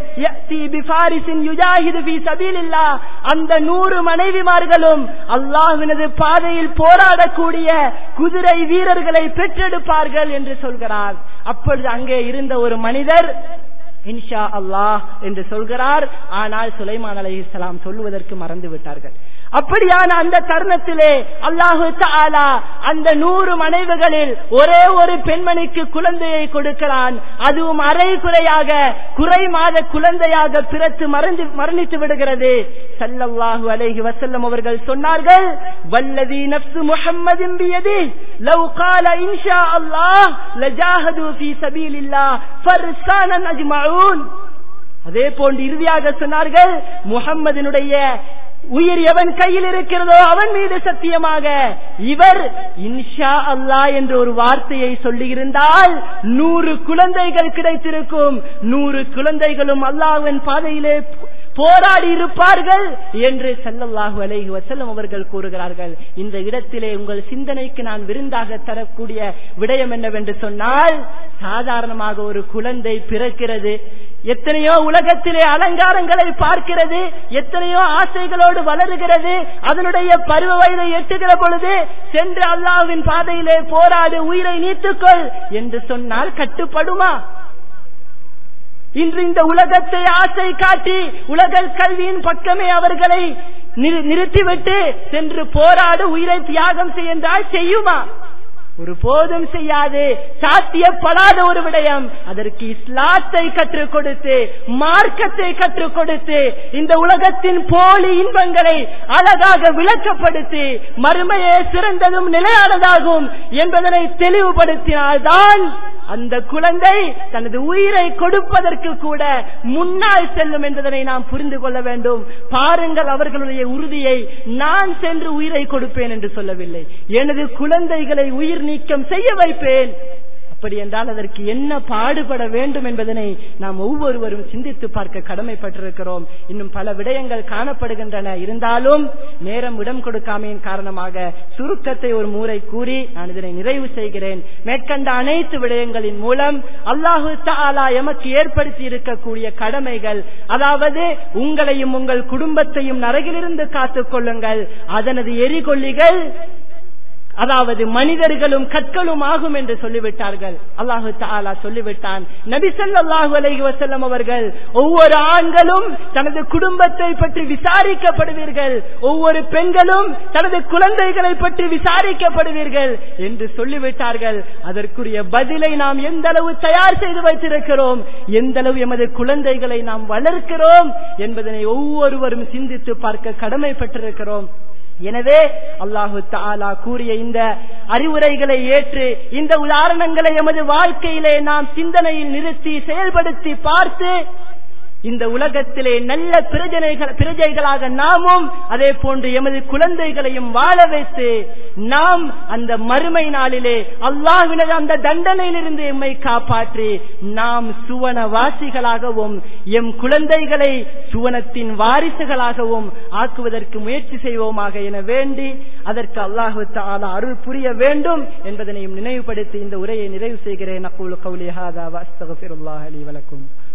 அந்த நூறு மனைவிமார்களும் அல்லாஹினது பாதையில் போராடக்கூடிய குதிரை வீரர்களை பெற்றெடுப்பார்கள் என்று சொல்கிறார் அப்பொழுது அங்கே இருந்த ஒரு மனிதர் இன்ஷா அல்லாஹ் என்று சொல்கிறார் ஆனால் சுலைமான் அலி இஸ்லாம் சொல்லுவதற்கு மறந்து விட்டார்கள் அப்படியான அந்த தருணத்திலே அல்லாஹு தாலா அந்த நூறு மனைவிகளில் ஒரே ஒரு பெண்மணிக்கு குழந்தையை கொடுக்கிறான் அதுவும் அரை குறையாக குறை மாத குழந்தையாக பிறத்து மறந்து மரணித்து விடுகிறது சல்லல்லாஹு அலைஹி வசல்லம் அவர்கள் சொன்னார்கள் வல்லதி நப்சு முஹம்மதின் பியதி லவ் கால இன்ஷா அல்லாஹ் லஜாஹது ஃபீ சபீலில்லாஹ் ஃபர்சானன் அஜ்மஊன் அதே போன்று இறுதியாக சொன்னார்கள் முகம்மதினுடைய உயிர் எவன் கையில் இருக்கிறதோ அவன் மீது சத்தியமாக இவர் இன்ஷா அல்லாஹ் என்ற ஒரு வார்த்தையை சொல்லியிருந்தால் நூறு குழந்தைகள் கிடைத்திருக்கும் நூறு குழந்தைகளும் அல்லாஹ்வின் பாதையிலே போராடி இருப்பார்கள் என்று சல்லல்லாஹு அலைஹி வஸல்லம் அவர்கள் கூறுகிறார்கள் இந்த இடத்திலே உங்கள் சிந்தனைக்கு நான் விருந்தாக தரக்கூடிய விடயம் என்னவென்று சொன்னால் சாதாரணமாக ஒரு குழந்தை பிறக்கிறது எத்தனையோ உலகத்திலே அலங்காரங்களை பார்க்கிறது எத்தனையோ ஆசைகளோடு வளருகிறது அதனுடைய பருவ வயதை எட்டுகிற பொழுது சென்று அல்லாஹ்வின் பாதையிலே போராடு உயிரை நீத்துக்கொள் என்று சொன்னால் கட்டுப்படுமா இன்று இந்த உலகத்தை ஆசை காட்டி உலக கல்வியின் பக்கமே அவர்களை நிறு- நிறுத்திவிட்டு சென்று போராடு உயிரை தியாகம் செய்யென்றால் செய்யுமா ஒரு போதும் செய்யாது சாத்தியப்படாத ஒரு விடயம் அதற்கு இஸ்லாத்தை கற்றுக் கொடுத்து மார்க்கத்தை கற்றுக் கொடுத்து இந்த உலகத்தின் போலி இன்பங்களை அழகாக விளக்கப்படுத்தி மறுமையே சிறந்ததும் நிலையானதாகும் என்பதனை தெளிவுபடுத்தினால்தான் அந்த குழந்தை தனது உயிரை கொடுப்பதற்கு கூட முன்னால் செல்லும் என்பதனை நாம் புரிந்து கொள்ள வேண்டும் பாருங்கள் அவர்களுடைய உறுதியை நான் சென்று உயிரை கொடுப்பேன் என்று சொல்லவில்லை எனது குழந்தைகளை உயிர் நீக்கம் செய்ய வைப்பேன் அப்படி என்றால் அதற்கு என்ன பாடுபட வேண்டும் என்பதனை நாம் ஒவ்வொருவரும் சிந்தித்து பார்க்க கடமைப்பட்டிருக்கிறோம் இன்னும் பல விடயங்கள் காணப்படுகின்றன இருந்தாலும் நேரம் இடம் கொடுக்காமையின் காரணமாக சுருக்கத்தை ஒரு மூரை கூறி நான் இதனை நிறைவு செய்கிறேன் மேற்கண்ட அனைத்து விடயங்களின் மூலம் அல்லாஹு தாலா எமக்கு ஏற்படுத்தி இருக்கக்கூடிய கடமைகள் அதாவது உங்களையும் உங்கள் குடும்பத்தையும் நரகிலிருந்து காத்துக் கொள்ளுங்கள் அதனது எரிகொல்லிகள் அதாவது மனிதர்களும் கற்களும் ஆகும் என்று சொல்லிவிட்டார்கள் அல்லாஹு தாலா சொல்லிவிட்டான் நபி ஸல்லல்லாஹு அலைஹி வஸல்லம் அவர்கள் ஒவ்வொரு ஆண்களும் தனது குடும்பத்தை பற்றி விசாரிக்கப்படுவீர்கள் ஒவ்வொரு பெண்களும் தனது குழந்தைகளை பற்றி விசாரிக்கப்படுவீர்கள் என்று சொல்லிவிட்டார்கள் அதற்குரிய பதிலை நாம் எந்த அளவு தயார் செய்து வைத்திருக்கிறோம் எந்த அளவு எமது குழந்தைகளை நாம் வளர்க்கிறோம் என்பதனை ஒவ்வொருவரும் சிந்தித்து பார்க்க கடமைப்பட்டிருக்கிறோம் எனவே அல்லாஹு தாலா கூறிய இந்த அறிவுரைகளை ஏற்று இந்த உதாரணங்களை எமது வாழ்க்கையிலே நாம் சிந்தனையில் நிறுத்தி செயல்படுத்தி பார்த்து இந்த உலகத்திலே நல்ல பிரஜனைகள் பிரஜைகளாக நாமும் அதே போன்று எமது குழந்தைகளையும் வாழ வைத்து நாம் அந்த மறுமை நாளிலே அல்லாஹ்வினது அந்த தண்டனையிலிருந்து எம்மை காப்பாற்றி நாம் சுவன வாசிகளாகவும் எம் குழந்தைகளை சுவனத்தின் வாரிசுகளாகவும் ஆக்குவதற்கு முயற்சி செய்வோமாக என வேண்டி அதற்கு அல்லாஹு தாலா அருள் புரிய வேண்டும் என்பதனையும் நினைவுபடுத்தி இந்த உரையை நிறைவு செய்கிறேன் அக்கூலு கௌலி ஹாதா வஸ்தகஃபிருல்லாஹ் அலி வலக்கும்